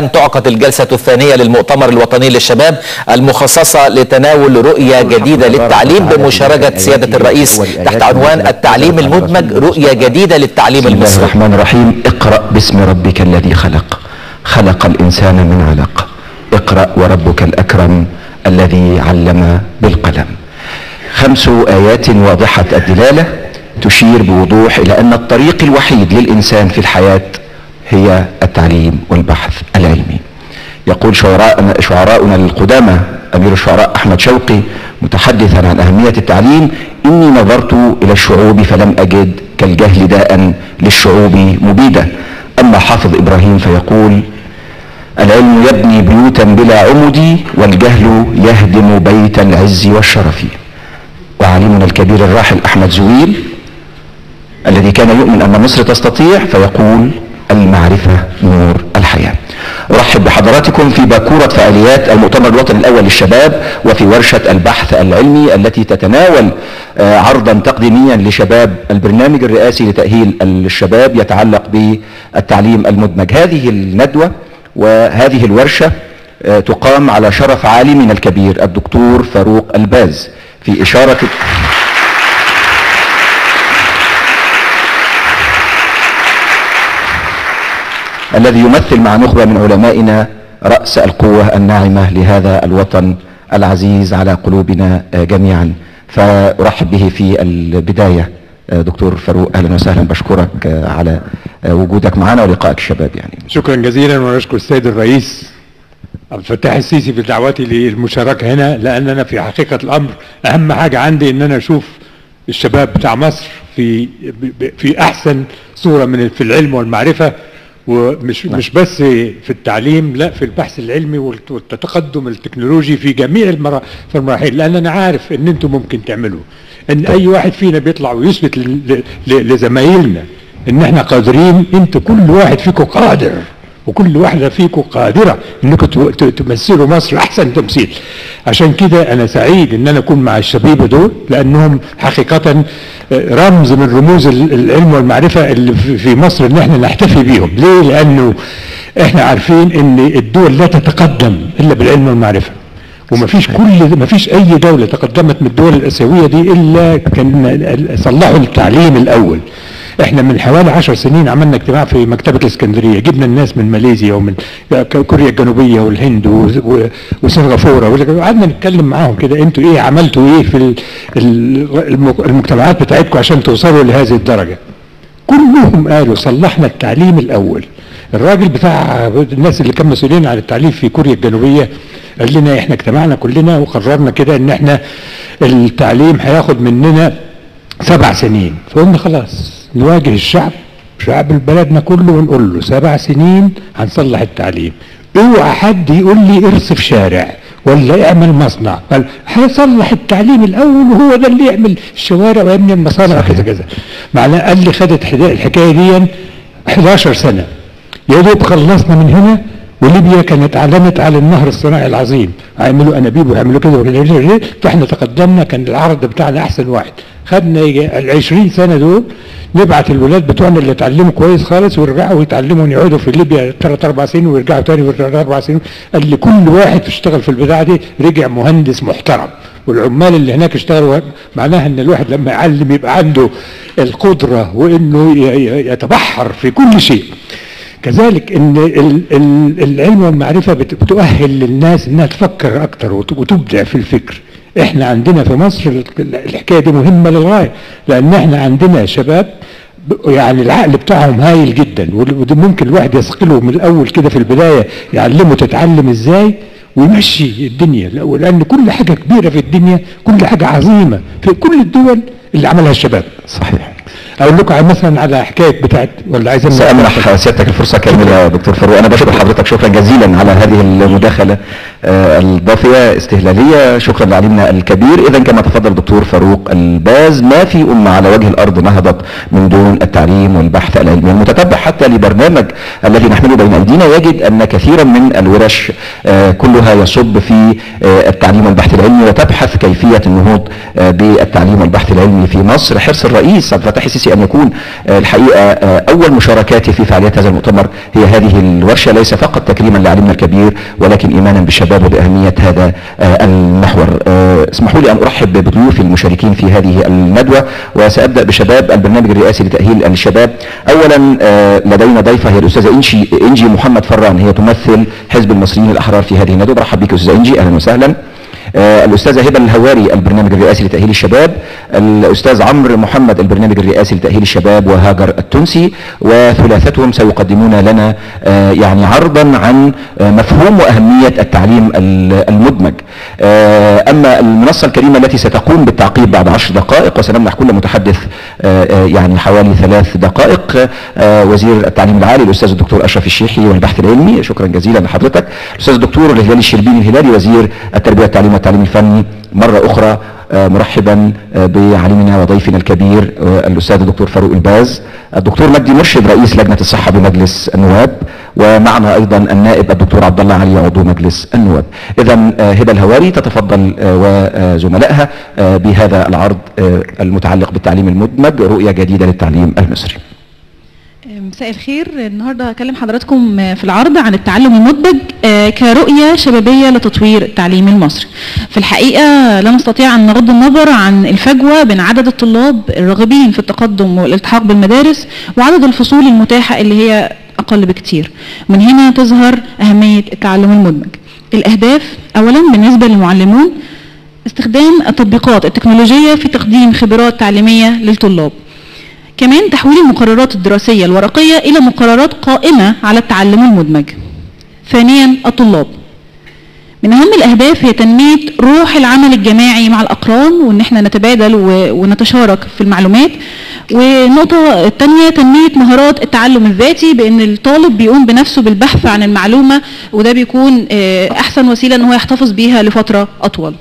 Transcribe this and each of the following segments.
أن تعقد الجلسة الثانية للمؤتمر الوطني للشباب المخصصة لتناول رؤية جديدة للتعليم بمشاركة سيادة الرئيس تحت عنوان التعليم المدمج رؤية جديدة للتعليم بسم الله المصري الرحمن الرحيم اقرأ باسم ربك الذي خلق خلق الإنسان من علق اقرأ وربك الأكرم الذي علم بالقلم خمس آيات واضحة الدلالة تشير بوضوح إلى أن الطريق الوحيد للإنسان في الحياة هي التعليم والبحث العلمي يقول شعراء شعراؤنا القدامى أمير الشعراء أحمد شوقي متحدثا عن أهمية التعليم إني نظرت إلى الشعوب فلم أجد كالجهل داء للشعوب مبيدا أما حافظ إبراهيم فيقول العلم يبني بيوتا بلا عمد والجهل يهدم بيت العز والشرف وعالمنا الكبير الراحل أحمد زويل الذي كان يؤمن أن مصر تستطيع فيقول المعرفة نور الحياة أرحب بحضراتكم في باكورة فعاليات المؤتمر الوطني الأول للشباب وفي ورشة البحث العلمي التي تتناول آه، عرضا تقديميا لشباب البرنامج الرئاسي لتأهيل الشباب يتعلق بالتعليم المدمج هذه الندوة وهذه الورشة آه، تقام على شرف عالمنا الكبير الدكتور فاروق الباز في إشارة الذي يمثل مع نخبة من علمائنا رأس القوة الناعمة لهذا الوطن العزيز على قلوبنا آه، جميعا فأرحب به في البداية آه، دكتور فاروق أهلا وسهلا بشكرك آه، على آه، وجودك معنا ولقائك الشباب يعني شكرا جزيلا ونشكر السيد الرئيس عبد الفتاح السيسي في دعوتي للمشاركه هنا لان انا في حقيقه الامر اهم حاجه عندي ان انا اشوف الشباب بتاع مصر في في احسن صوره من في العلم والمعرفه ومش مش بس في التعليم لا في البحث العلمي والت- والتقدم التكنولوجي في جميع المرا في المراحل لان انا عارف ان انتم ممكن تعملوا ان اي واحد فينا بيطلع ويثبت ل- ل- لزمايلنا ان احنا قادرين انتوا كل واحد فيكم قادر وكل واحدة فيكم قادرة انكم تو- ت- تمثلوا مصر احسن تمثيل عشان كده انا سعيد ان انا اكون مع الشبيبة دول لانهم حقيقة آه، رمز من رموز ال- العلم والمعرفة اللي في- في مصر ان احنا نحتفي بيهم ليه لانه احنا عارفين ان الدول لا تتقدم الا بالعلم والمعرفة ومفيش كل مفيش اي دوله تقدمت من الدول الاسيويه دي الا كان صلحوا التعليم الاول احنا من حوالي عشر سنين عملنا اجتماع في مكتبة الاسكندرية جبنا الناس من ماليزيا ومن كوريا الجنوبية والهند و- و- وسنغافورة وقعدنا نتكلم معاهم كده انتوا ايه عملتوا ايه في ال- ال- المك- المجتمعات بتاعتكم عشان توصلوا لهذه الدرجة كلهم قالوا صلحنا التعليم الاول الراجل بتاع الناس اللي كان مسؤولين عن التعليم في كوريا الجنوبيه قال لنا احنا اجتمعنا كلنا وقررنا كده ان احنا التعليم هياخد مننا سبع سنين فقلنا خلاص نواجه الشعب شعب بلدنا كله ونقول له سبع سنين هنصلح التعليم اوعى حد يقول لي ارصف شارع ولا اعمل مصنع قال هيصلح التعليم الاول وهو ده اللي يعمل الشوارع ويبني المصانع كذا كذا معناه قال لي خدت حدا- الحكايه دي 11 سنه يا دوب خلصنا من هنا وليبيا كانت اعلنت على النهر الصناعي العظيم هيعملوا انابيب ويعملوا كده وكده فاحنا تقدمنا كان العرض بتاعنا احسن واحد خدنا يجي ال 20 سنه دول نبعت الولاد بتوعنا اللي اتعلموا كويس خالص ويرجعوا يتعلموا يقعدوا في ليبيا ثلاث اربع سنين ويرجعوا تاني ويرجعوا اربع سنين قال لي كل واحد اشتغل في البتاعه دي رجع مهندس محترم والعمال اللي هناك اشتغلوا معناها ان الواحد لما يعلم يبقى عنده القدره وانه ي- ي- يتبحر في كل شيء كذلك ان ال- ال- العلم والمعرفه بت- بتؤهل للناس انها تفكر اكتر وت- وتبدع في الفكر احنا عندنا في مصر ال- الحكايه دي مهمه للغايه لان احنا عندنا شباب ب- يعني العقل بتاعهم هايل جدا ود- وده ممكن الواحد يثقله من الاول كده في البدايه يعلمه تتعلم ازاي ويمشي الدنيا لا- لان كل حاجه كبيره في الدنيا كل حاجه عظيمه في كل الدول اللي عملها الشباب صحيح اقول لكم على- مثلا على حكايه بتاعت ولا عايزين سأمنح سيادتك الفرصة كاملة يا دكتور فاروق أنا بشكر حضرتك شكرا جزيلا على هذه المداخلة آه، الضافية استهلالية شكرا لعلمنا الكبير إذا كما تفضل الدكتور فاروق الباز ما في أمة على وجه الأرض نهضت من دون التعليم والبحث العلمي المتتبع حتى لبرنامج الذي نحمله بين أيدينا يجد أن كثيرا من الورش آه، كلها يصب في آه، التعليم والبحث العلمي وتبحث كيفية النهوض آه، بالتعليم والبحث العلمي في مصر حرص الرئيس عبد الفتاح السيسي أن يكون آه، الحقيقة آه، أول مشاركاته في فعاليات هذا المؤتمر هي هذه الورشة ليس فقط تكريما لعلمنا الكبير ولكن إيمانا بالشباب وبأهمية هذا آه، المحور آه، اسمحوا لي أن أرحب بضيوف المشاركين في هذه الندوة وسأبدأ بشباب البرنامج الرئاسي لتأهيل الشباب أولا آه، لدينا ضيفة هي الأستاذة إنجي إنجي محمد فران هي تمثل حزب المصريين الأحرار في هذه الندوة برحب بك أستاذة إنجي أهلا وسهلا آه، الأستاذة هبة الهواري البرنامج الرئاسي لتأهيل الشباب الأستاذ عمرو محمد البرنامج الرئاسي لتأهيل الشباب وهاجر التونسي وثلاثتهم سيقدمون لنا آه، يعني عرضا عن آه، مفهوم وأهمية التعليم ال- المدمج آه، أما المنصة الكريمة التي ستقوم بالتعقيب بعد عشر دقائق وسنمنح كل متحدث آه، آه، يعني حوالي ثلاث دقائق آه، وزير التعليم العالي الأستاذ الدكتور أشرف الشيحي والبحث العلمي شكرا جزيلا لحضرتك الأستاذ الدكتور الهلالي الشربيني الهلالي وزير التربية والتعليم والتعليم الفني مرة أخرى آه، مرحبا آه، بعليمنا وضيفنا الكبير آه، الأستاذ الدكتور فاروق الباز الدكتور مجدي مرشد رئيس لجنة الصحة بمجلس النواب ومعنا أيضا النائب الدكتور عبد الله علي عضو مجلس النواب إذا آه، هبة الهواري تتفضل آه، وزملائها آه، بهذا العرض آه، المتعلق بالتعليم المدمج رؤية جديدة للتعليم المصري مساء الخير النهارده هكلم حضراتكم في العرض عن التعلم المدمج آه، كرؤيه شبابيه لتطوير التعليم المصري. في الحقيقه لا نستطيع ان نغض النظر عن الفجوه بين عدد الطلاب الراغبين في التقدم والالتحاق بالمدارس وعدد الفصول المتاحه اللي هي اقل بكتير. من هنا تظهر اهميه التعلم المدمج. الاهداف اولا بالنسبه للمعلمون استخدام التطبيقات التكنولوجيه في تقديم خبرات تعليميه للطلاب. كمان تحويل المقررات الدراسية الورقية إلى مقررات قائمة على التعلم المدمج. ثانيا الطلاب. من أهم الأهداف هي تنمية روح العمل الجماعي مع الأقران وإن احنا نتبادل و- ونتشارك في المعلومات. والنقطة الثانية تنمية مهارات التعلم الذاتي بأن الطالب بيقوم بنفسه بالبحث عن المعلومة وده بيكون آه، أحسن وسيلة إن هو يحتفظ بيها لفترة أطول.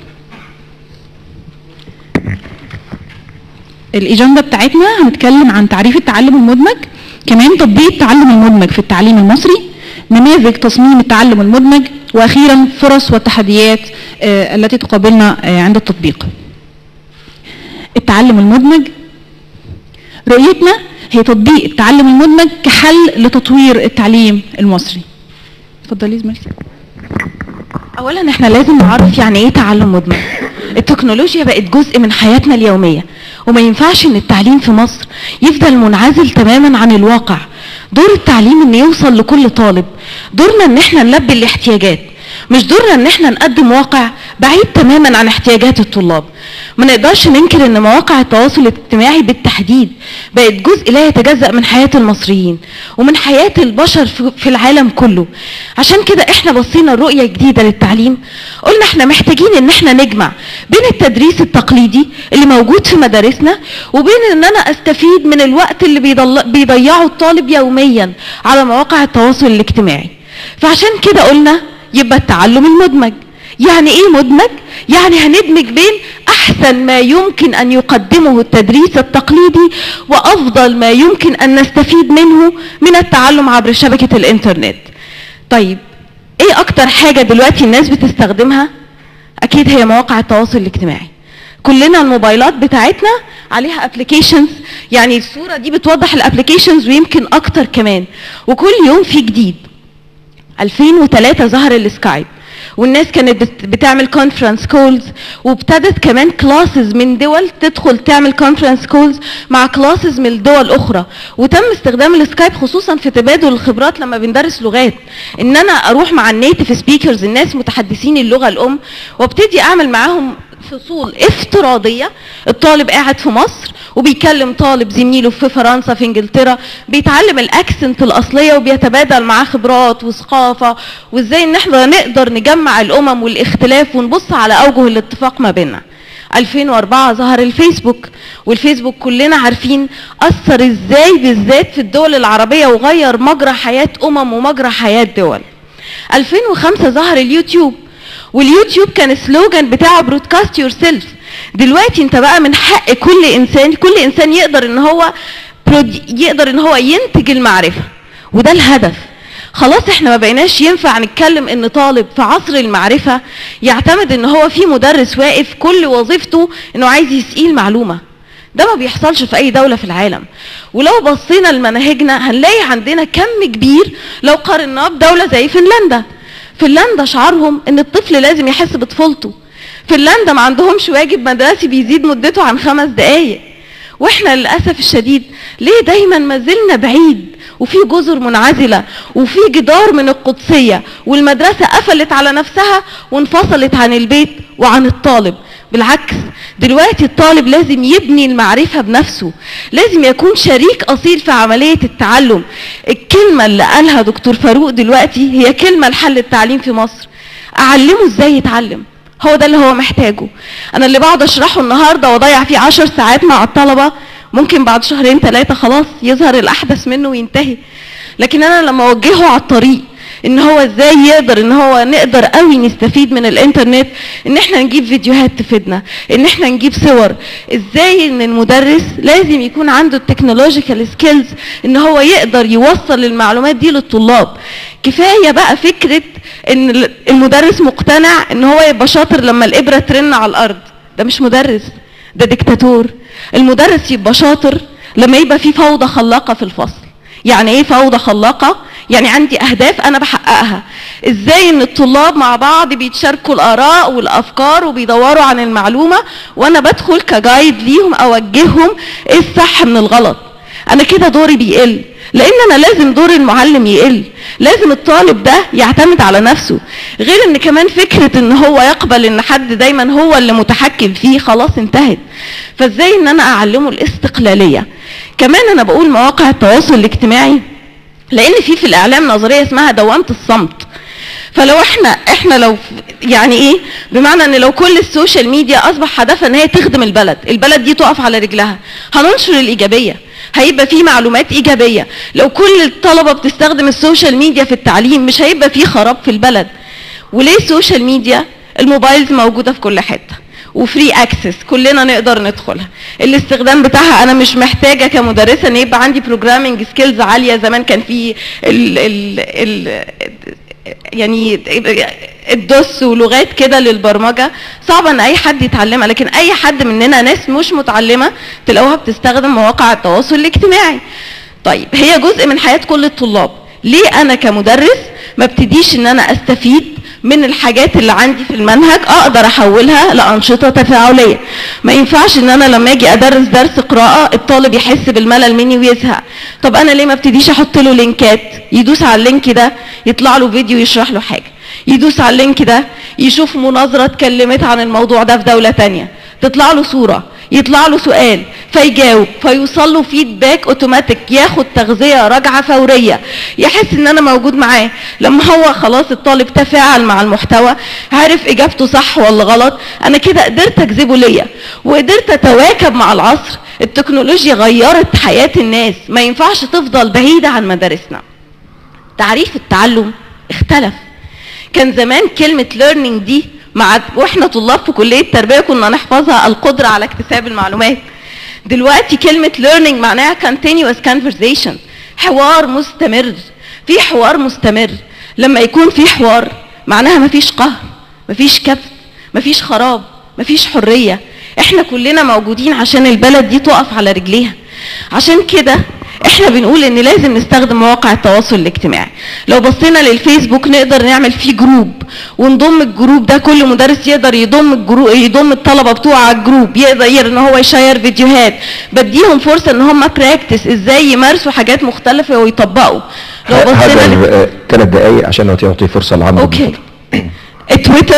الإجندة بتاعتنا هنتكلم عن تعريف التعلم المدمج كمان تطبيق التعلم المدمج في التعليم المصري نماذج تصميم التعلم المدمج وأخيرا فرص والتحديات آه، التي تقابلنا آه، عند التطبيق التعلم المدمج رؤيتنا هي تطبيق التعلم المدمج كحل لتطوير التعليم المصري اتفضلي زميلتي اولا احنا لازم نعرف يعني ايه تعلم مدمج التكنولوجيا بقت جزء من حياتنا اليوميه وما ينفعش ان التعليم في مصر يفضل منعزل تماما عن الواقع دور التعليم ان يوصل لكل طالب دورنا ان احنا نلبي الاحتياجات مش دورنا ان احنا نقدم واقع بعيد تماما عن احتياجات الطلاب ما نقدرش ننكر ان مواقع التواصل الاجتماعي بالتحديد بقت جزء لا يتجزأ من حياة المصريين ومن حياة البشر في- في العالم كله عشان كده احنا بصينا لرؤية جديدة للتعليم قلنا احنا محتاجين ان احنا نجمع بين التدريس التقليدي اللي موجود في مدارسنا وبين ان انا استفيد من الوقت اللي بيضل- بيضيعه الطالب يوميا على مواقع التواصل الاجتماعي فعشان كده قلنا يبقى التعلم المدمج يعني ايه مدمج يعني هندمج بين احسن ما يمكن ان يقدمه التدريس التقليدي وافضل ما يمكن ان نستفيد منه من التعلم عبر شبكة الانترنت طيب ايه اكتر حاجة دلوقتي الناس بتستخدمها اكيد هي مواقع التواصل الاجتماعي كلنا الموبايلات بتاعتنا عليها ابلكيشنز يعني الصورة دي بتوضح الابلكيشنز ويمكن اكتر كمان وكل يوم في جديد 2003 ظهر السكايب والناس كانت بت- بتعمل كونفرنس كولز وابتدت كمان كلاسز من دول تدخل تعمل كونفرنس كولز مع كلاسز من دول اخرى وتم استخدام السكايب خصوصا في تبادل الخبرات لما بندرس لغات ان انا اروح مع النيتيف سبيكرز الناس متحدثين اللغه الام وابتدي اعمل معاهم فصول افتراضيه الطالب قاعد في مصر وبيكلم طالب زميله في فرنسا في انجلترا بيتعلم الاكسنت الاصليه وبيتبادل معاه خبرات وثقافه وازاي ان احنا نقدر نجمع الامم والاختلاف ونبص على اوجه الاتفاق ما بيننا 2004 ظهر الفيسبوك والفيسبوك كلنا عارفين اثر ازاي بالذات في الدول العربيه وغير مجرى حياه امم ومجرى حياه دول 2005 ظهر اليوتيوب واليوتيوب كان سلوجان بتاعه برودكاست يور سيلف دلوقتي انت بقى من حق كل انسان كل انسان يقدر ان هو برود- يقدر ان هو ينتج المعرفه وده الهدف خلاص احنا ما بقيناش ينفع نتكلم ان طالب في عصر المعرفه يعتمد ان هو في مدرس واقف كل وظيفته انه عايز يسقيه المعلومه ده ما بيحصلش في اي دوله في العالم ولو بصينا لمناهجنا هنلاقي عندنا كم كبير لو قارناه بدوله زي فنلندا فنلندا شعارهم ان الطفل لازم يحس بطفولته فنلندا ما عندهمش واجب مدرسي بيزيد مدته عن خمس دقايق واحنا للاسف الشديد ليه دايما ما زلنا بعيد وفي جزر منعزله وفي جدار من القدسيه والمدرسه قفلت على نفسها وانفصلت عن البيت وعن الطالب بالعكس دلوقتي الطالب لازم يبني المعرفة بنفسه لازم يكون شريك أصيل في عملية التعلم الكلمة اللي قالها دكتور فاروق دلوقتي هي كلمة لحل التعليم في مصر أعلمه إزاي يتعلم هو ده اللي هو محتاجه أنا اللي بقعد أشرحه النهاردة وأضيع فيه عشر ساعات مع الطلبة ممكن بعد شهرين ثلاثة خلاص يظهر الأحدث منه وينتهي لكن أنا لما أوجهه على الطريق ان هو ازاي يقدر ان هو نقدر قوي نستفيد من الانترنت ان احنا نجيب فيديوهات تفيدنا ان احنا نجيب صور ازاي ان المدرس لازم يكون عنده التكنولوجيكال سكيلز ان هو يقدر يوصل المعلومات دي للطلاب كفايه بقى فكره ان المدرس مقتنع ان هو يبقى شاطر لما الابره ترن على الارض ده مش مدرس ده ديكتاتور المدرس يبقى شاطر لما يبقى في فوضى خلاقه في الفصل يعني ايه فوضى خلاقه يعني عندي اهداف انا بحققها ازاي ان الطلاب مع بعض بيتشاركوا الاراء والافكار وبيدوروا عن المعلومه وانا بدخل كجايد ليهم اوجههم ايه الصح من الغلط انا كده دوري بيقل لان انا لازم دور المعلم يقل لازم الطالب ده يعتمد على نفسه غير ان كمان فكره ان هو يقبل ان حد دايما هو اللي متحكم فيه خلاص انتهت فازاي ان انا اعلمه الاستقلاليه كمان انا بقول مواقع التواصل الاجتماعي لان في في الاعلام نظريه اسمها دوامه الصمت فلو احنا احنا لو يعني ايه بمعنى ان لو كل السوشيال ميديا اصبح هدفها ان هي تخدم البلد البلد دي تقف على رجلها هننشر الايجابيه هيبقى في معلومات ايجابيه لو كل الطلبه بتستخدم السوشيال ميديا في التعليم مش هيبقى في خراب في البلد وليه السوشيال ميديا الموبايلز موجوده في كل حته وفري اكسس كلنا نقدر ندخلها الاستخدام بتاعها انا مش محتاجه كمدرسه ان يبقى عندي بروجرامنج سكيلز عاليه زمان كان في ال ال ال يعني الدوس ولغات كده للبرمجه صعب ان اي حد يتعلمها لكن اي حد مننا ناس مش متعلمه تلاقوها بتستخدم مواقع التواصل الاجتماعي طيب هي جزء من حياه كل الطلاب ليه انا كمدرس ما ابتديش ان انا استفيد من الحاجات اللي عندي في المنهج اقدر احولها لانشطه تفاعليه ما ينفعش ان انا لما اجي ادرس درس قراءه الطالب يحس بالملل مني ويزهق طب انا ليه ما ابتديش احط له لينكات يدوس على اللينك ده يطلع له فيديو يشرح له حاجه يدوس على اللينك ده يشوف مناظره اتكلمت عن الموضوع ده في دوله تانية تطلع له صوره يطلع له سؤال فيجاوب فيوصل له فيدباك اوتوماتيك ياخد تغذيه راجعه فوريه يحس ان انا موجود معاه لما هو خلاص الطالب تفاعل مع المحتوى عرف اجابته صح ولا غلط انا كده قدرت اجذبه ليا وقدرت اتواكب مع العصر التكنولوجيا غيرت حياه الناس ما ينفعش تفضل بعيده عن مدارسنا تعريف التعلم اختلف كان زمان كلمه learning دي مع واحنا طلاب في كليه التربيه كنا نحفظها القدره على اكتساب المعلومات دلوقتي كلمه learning معناها continuous conversation حوار مستمر في حوار مستمر لما يكون في حوار معناها مفيش قهر مفيش كبت مفيش خراب مفيش حريه احنا كلنا موجودين عشان البلد دي تقف على رجليها عشان كده احنا بنقول ان لازم نستخدم مواقع التواصل الاجتماعي لو بصينا للفيسبوك نقدر نعمل فيه جروب ونضم الجروب ده كل مدرس يقدر يضم الجروب يضم الطلبه بتوعه على الجروب يقدر ان هو يشير فيديوهات بديهم فرصه ان هم براكتس ازاي يمارسوا حاجات مختلفه ويطبقوا لو بصينا هذا ثلاث دقائق عشان تعطي فرصه لعمرو اوكي تويتر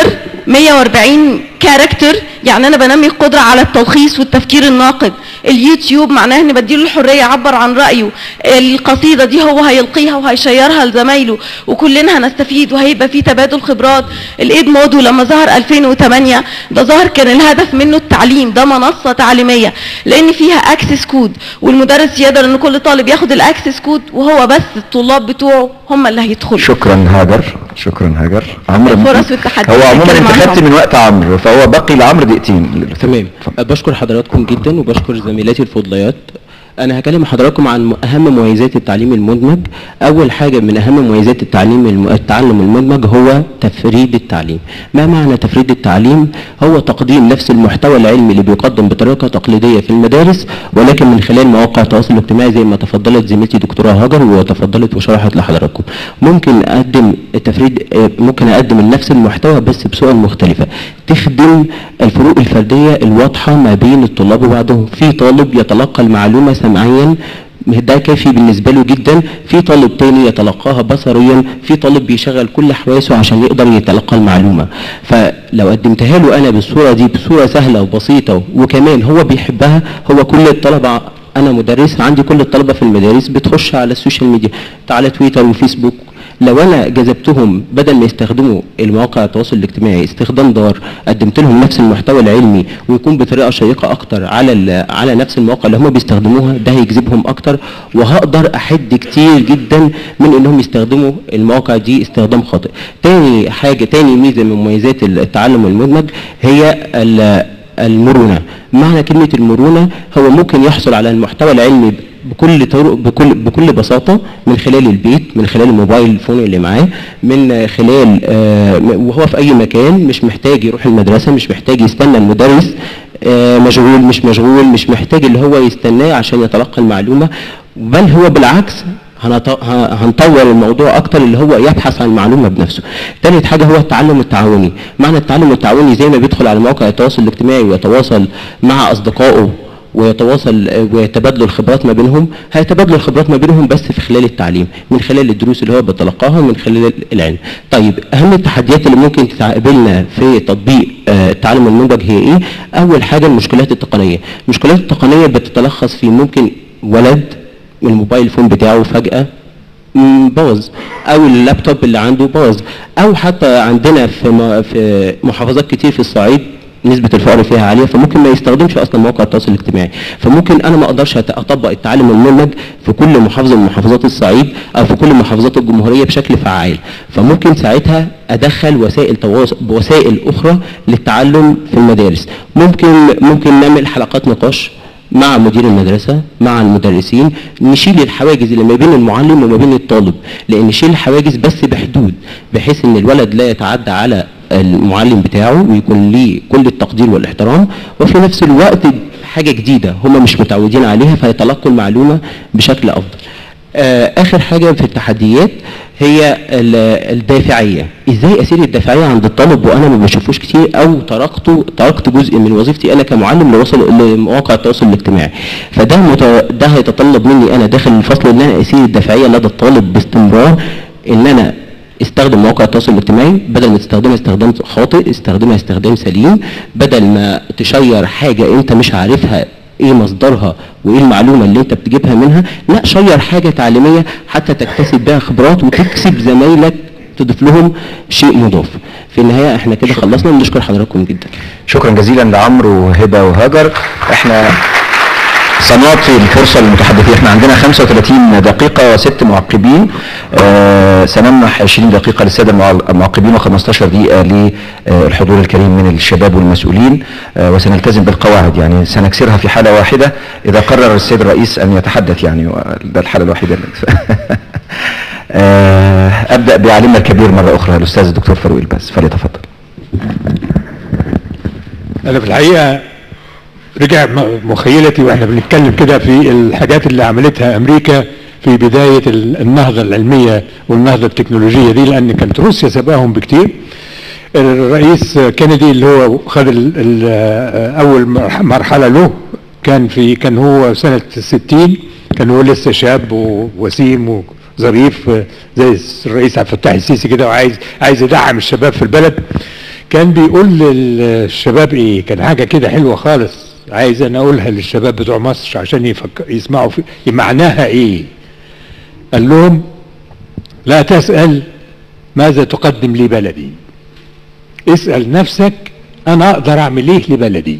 140 كاركتر يعني انا بنمي القدره على التلخيص والتفكير الناقد اليوتيوب معناه ان بديله الحريه يعبر عن رايه القصيده دي هو هيلقيها وهيشيرها لزمايله وكلنا هنستفيد وهيبقى في تبادل خبرات الايد مودو لما ظهر 2008 ده ظهر كان الهدف منه التعليم ده منصه تعليميه لان فيها اكسس كود والمدرس يقدر ان كل طالب ياخد الاكسس كود وهو بس الطلاب بتوعه هم اللي هيدخلوا شكرا هاجر شكرا هاجر عمرو الفرص والتحديات هو عموما نتكلم انت عنها. خدت من وقت عمرو فهو بقي لعمرو دقيقتين تمام بشكر حضراتكم جدا وبشكر زميلاتي الفضليات انا هكلم حضراتكم عن م- اهم مميزات التعليم المدمج اول حاجه من اهم مميزات التعليم الم... التعلم المدمج هو تفريد التعليم ما معنى تفريد التعليم هو تقديم نفس المحتوى العلمي اللي بيقدم بطريقه تقليديه في المدارس ولكن من خلال مواقع التواصل الاجتماعي زي ما تفضلت زميلتي دكتوره هاجر وتفضلت وشرحت لحضراتكم ممكن اقدم التفريد آه، ممكن اقدم نفس المحتوى بس بصور مختلفه تخدم الفروق الفرديه الواضحه ما بين الطلاب وبعضهم في طالب يتلقى المعلومه سمعيا ده كافي بالنسبه له جدا في طالب تاني يتلقاها بصريا في طالب بيشغل كل حواسه عشان يقدر يتلقى المعلومه فلو قدمتها له انا بالصوره دي بصوره سهله وبسيطه وكمان هو بيحبها هو كل الطلبه انا مدرس عندي كل الطلبه في المدارس بتخش على السوشيال ميديا تعالى تويتر وفيسبوك لو انا جذبتهم بدل ما يستخدموا المواقع التواصل الاجتماعي استخدام دار قدمت لهم نفس المحتوى العلمي ويكون بطريقه شيقه اكتر على ال- على نفس المواقع اللي هم بيستخدموها ده هيجذبهم اكتر وهقدر احد كتير جدا من انهم يستخدموا المواقع دي استخدام خاطئ تاني حاجه تاني ميزه من مميزات التعلم المدمج هي ال- المرونه معنى كلمه المرونه هو ممكن يحصل على المحتوى العلمي بكل طرق بكل بكل بساطه من خلال البيت من خلال الموبايل فون اللي معاه من خلال آه، وهو في اي مكان مش محتاج يروح المدرسه مش محتاج يستنى المدرس آه، مشغول مش مشغول مش محتاج اللي هو يستناه عشان يتلقى المعلومه بل هو بالعكس هنط- ه- هنطور الموضوع اكتر اللي هو يبحث عن المعلومه بنفسه. تالت حاجه هو التعلم التعاوني، معنى التعلم التعاوني زي ما بيدخل على مواقع التواصل الاجتماعي ويتواصل مع اصدقائه ويتواصل ويتبادلوا الخبرات ما بينهم هيتبادلوا الخبرات ما بينهم بس في خلال التعليم من خلال الدروس اللي هو بيتلقاها من خلال العلم طيب اهم التحديات اللي ممكن تقابلنا في تطبيق آه، التعلم المنبج هي ايه اول حاجه المشكلات التقنيه المشكلات التقنيه بتتلخص في ممكن ولد الموبايل فون بتاعه فجاه مم، باظ او اللابتوب اللي عنده باظ او حتى عندنا في م- في محافظات كتير في الصعيد نسبة الفقر فيها عالية فممكن ما يستخدمش أصلا مواقع التواصل الاجتماعي فممكن أنا ما أقدرش أت- أطبق التعلم المنهج في كل محافظة من محافظات الصعيد أو في كل محافظات الجمهورية بشكل فعال فممكن ساعتها أدخل وسائل تواصل وسائل أخرى للتعلم في المدارس ممكن ممكن نعمل حلقات نقاش مع مدير المدرسة مع المدرسين نشيل الحواجز اللي ما بين المعلم وما بين الطالب لأن نشيل الحواجز بس بحدود بحيث إن الولد لا يتعدى على المعلم بتاعه ويكون ليه كل التقدير والاحترام وفي نفس الوقت حاجة جديدة هم مش متعودين عليها فيتلقوا المعلومة بشكل أفضل آه، اخر حاجه في التحديات هي ال- الدافعيه ازاي اسير الدافعيه عند الطالب وانا ما بشوفوش كتير او تركته تركت جزء من وظيفتي انا كمعلم لوصل لمواقع التواصل الاجتماعي فده مت... ده هيتطلب مني انا داخل الفصل ان انا اسير الدافعيه لدى الطالب باستمرار ان انا استخدم مواقع التواصل الاجتماعي بدل ما تستخدمها استخدام خاطئ استخدمها استخدام سليم بدل ما تشير حاجه انت مش عارفها ايه مصدرها وايه المعلومه اللي انت بتجيبها منها لا شير حاجه تعليميه حتى تكتسب بها خبرات وتكسب زمايلك تضيف لهم شيء مضاف في النهايه احنا كده خلصنا بنشكر حضراتكم جدا شكرا جزيلا لعمرو وهبه وهاجر احنا سنعطي الفرصه للمتحدثين احنا عندنا 35 دقيقه وست معقبين آه سنمنح 20 دقيقه للساده المع- المعقبين و15 دقيقه للحضور الكريم من الشباب والمسؤولين آه وسنلتزم بالقواعد يعني سنكسرها في حاله واحده اذا قرر السيد الرئيس ان يتحدث يعني ده الحاله الوحيده اللي آه ابدا بعالمنا الكبير مره اخرى الاستاذ الدكتور فاروق الباز فليتفضل انا في الحقيقه رجع م- مخيلتي واحنا بنتكلم كده في الحاجات اللي عملتها امريكا في بدايه ال- النهضه العلميه والنهضه التكنولوجيه دي لان كانت روسيا سبقهم بكتير الرئيس كينيدي اللي هو خد ال ال اول مرح- مرحله له كان في كان هو سنه 60 كان هو لسه شاب ووسيم وظريف زي الرئيس عبد الفتاح السيسي كده وعايز عايز يدعم الشباب في البلد كان بيقول للشباب ايه كان حاجه كده حلوه خالص عايز انا اقولها للشباب بتوع مصر عشان يفك... يسمعوا في... معناها ايه قال لهم لا تسال ماذا تقدم لي بلدي اسال نفسك انا اقدر اعمل ايه لبلدي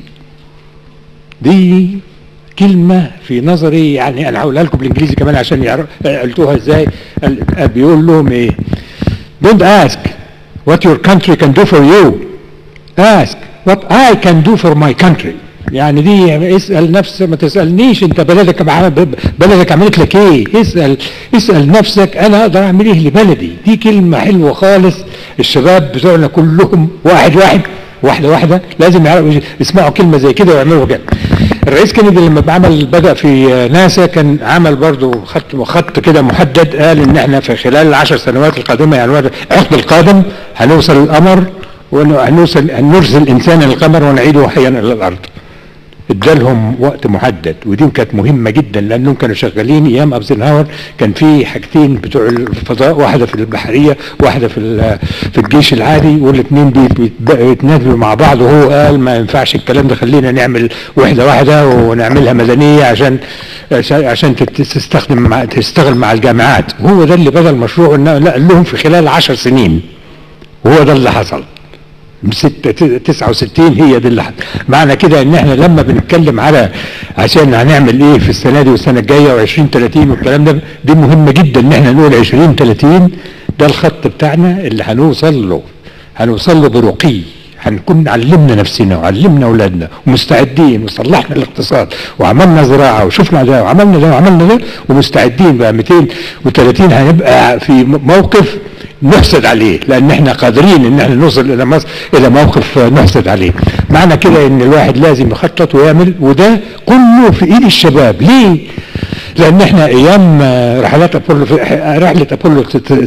دي كلمة في نظري يعني انا هقولها لكم بالانجليزي كمان عشان يعرف قلتوها ازاي قال- بيقول لهم ايه don't ask what your country can do for you ask what I can do for my country يعني دي يعني اسال نفسك ما تسالنيش انت بلدك عم- بلدك عملت لك ايه اسال اسال نفسك انا اقدر اعمل ايه لبلدي دي كلمه حلوه خالص الشباب بتوعنا كلهم واحد واحد واحده واحده لازم يعرفوا يسمعوا كلمه زي كده ويعملوا كده الرئيس كينيدي لما بعمل بدا في ناسا كان عمل برضو خط خط كده محدد قال ان احنا في خلال العشر سنوات القادمه يعني العقد القادم هنوصل القمر وهنوصل هنرسل انسانا للقمر ونعيده حيا الى الارض ادالهم وقت محدد ودي كانت مهمه جدا لانهم كانوا شغالين ايام ابزنهاور كان في حاجتين بتوع الفضاء واحده في البحريه واحده في ال- في الجيش العادي والاثنين بيتنادلوا مع بعض وهو قال ما ينفعش الكلام ده خلينا نعمل وحده واحده ونعملها مدنيه عشان عشان- عشان تت- تستخدم مع تشتغل مع الجامعات وهو ده اللي بدا المشروع إنه- لا قال لهم في خلال عشر سنين وهو ده اللي حصل ستة تسعة وستين هي دي اللي حد. معنى كده ان احنا لما بنتكلم على عشان هنعمل ايه في السنة دي والسنة الجاية وعشرين تلاتين والكلام ده دي مهمة جدا ان احنا نقول عشرين تلاتين ده الخط بتاعنا اللي هنوصل له هنوصل له برقي هنكون علمنا نفسنا وعلمنا اولادنا ومستعدين وصلحنا الاقتصاد وعملنا زراعه وشفنا ده وعملنا ده وعملنا ده ومستعدين بقى 230 هنبقى في موقف نحسد عليه لان احنا قادرين ان احنا نوصل الى مصر الى موقف نحسد عليه معنى كده ان الواحد لازم يخطط ويعمل وده كله في ايد الشباب ليه لان احنا ايام رحلات ابولو رحله ابولو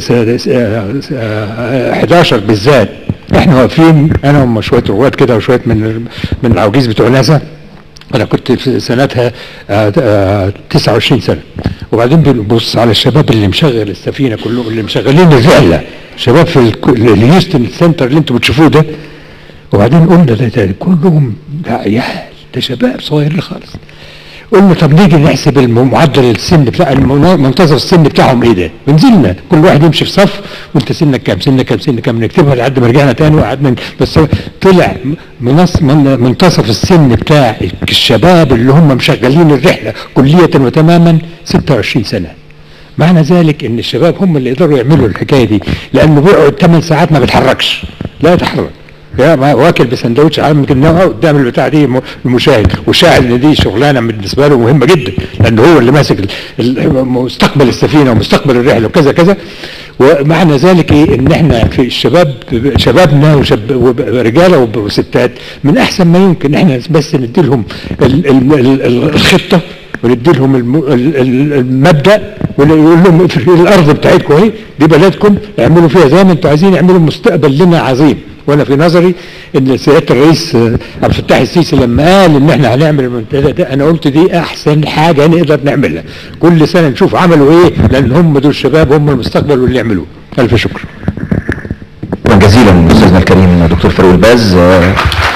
11 بالذات احنا واقفين انا وهم شويه رواد كده وشويه من من العواجيز بتوع ناسا انا كنت في سنتها آه، آه، 29 سنه وبعدين بنبص على الشباب اللي مشغل السفينه كلهم اللي مشغلين الرحله شباب في الك- الهيوستن سنتر اللي انتم بتشوفوه ده وبعدين قلنا ده, ده كلهم ده عيال ده شباب صغيرين خالص قلنا طب نيجي نحسب الم- معدل السن بتاع المن- منتصف السن بتاعهم ايه ده ونزلنا كل واحد يمشي في صف وانت سنك كام سنك كام سنك كام نكتبها لحد ما رجعنا تاني وقعدنا بس هو طلع منص من منتصف السن بتاع الشباب اللي هم مشغلين الرحله كليه وتماما 26 سنه معنى ذلك ان الشباب هم اللي يقدروا يعملوا الحكايه دي لانه بيقعد 8 ساعات ما بيتحركش لا يتحرك يا ما واكل بسندوتش عامل يمكن إنه قدام البتاع دي م- المشاهد وشاعر ان دي شغلانه بالنسبه له مهمه جدا لان هو اللي ماسك ال- ال- مستقبل السفينه ومستقبل الرحله وكذا كذا ومعنى ذلك ايه ان احنا في الشباب شبابنا وشب ورجاله وب- وستات من احسن ما يمكن احنا بس ندي لهم ال- ال- ال- ال- الخطه وندي لهم الم- ال- ال- المبدا ونقول لهم في الارض بتاعتكم اهي دي بلدكم اعملوا فيها زي ما انتم عايزين اعملوا مستقبل لنا عظيم وانا في نظري ان سياده الرئيس آه، عبد الفتاح السيسي لما قال ان احنا هنعمل المنتدى ده انا قلت دي احسن حاجه نقدر نعملها كل سنه نشوف عملوا ايه لان هم دول الشباب هم المستقبل واللي يعملوه الف شكر شكرا جزيلا استاذنا الكريم دكتور فاروق الباز آه،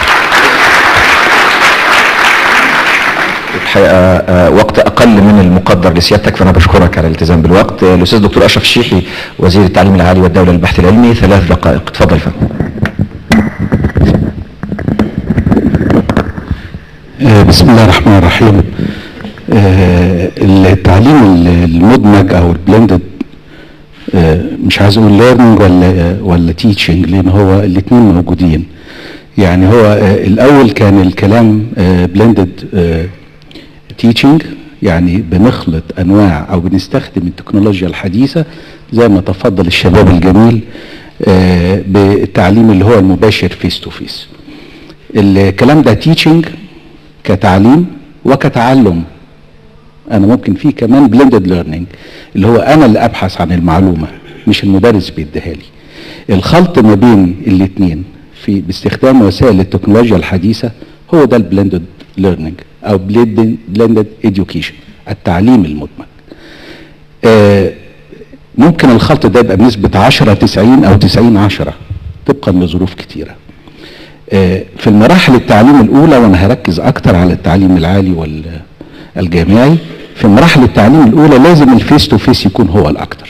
الحقيقه آه، وقت اقل من المقدر لسيادتك فانا بشكرك على الالتزام بالوقت آه، الاستاذ دكتور اشرف الشيحي وزير التعليم العالي والدوله للبحث العلمي ثلاث دقائق اتفضل يا فندم آه، بسم الله الرحمن الرحيم آه، التعليم المدمج او البلندد مش عايز اقول ليرنينج ولا ولا تيتشنج لان هو الاثنين موجودين يعني هو آه، الاول كان الكلام بلندد تيتشنج يعني بنخلط انواع او بنستخدم التكنولوجيا الحديثه زي ما تفضل الشباب الجميل آه، بالتعليم اللي هو المباشر فيس تو فيس الكلام ده تيتشنج كتعليم وكتعلم انا ممكن فيه كمان بلندد ليرنينج اللي هو انا اللي ابحث عن المعلومه مش المدرس بيديها لي الخلط ما بين الاثنين في باستخدام وسائل التكنولوجيا الحديثه هو ده البلندد ليرنينج او بلندد education التعليم المدمج آه ممكن الخلط ده يبقى بنسبه 10 90 او 90 10 طبقا لظروف كتيره آه، في المراحل التعليم الاولى وانا هركز اكتر على التعليم العالي والجامعي في مراحل التعليم الاولى لازم الفيس تو فيس يكون هو الاكتر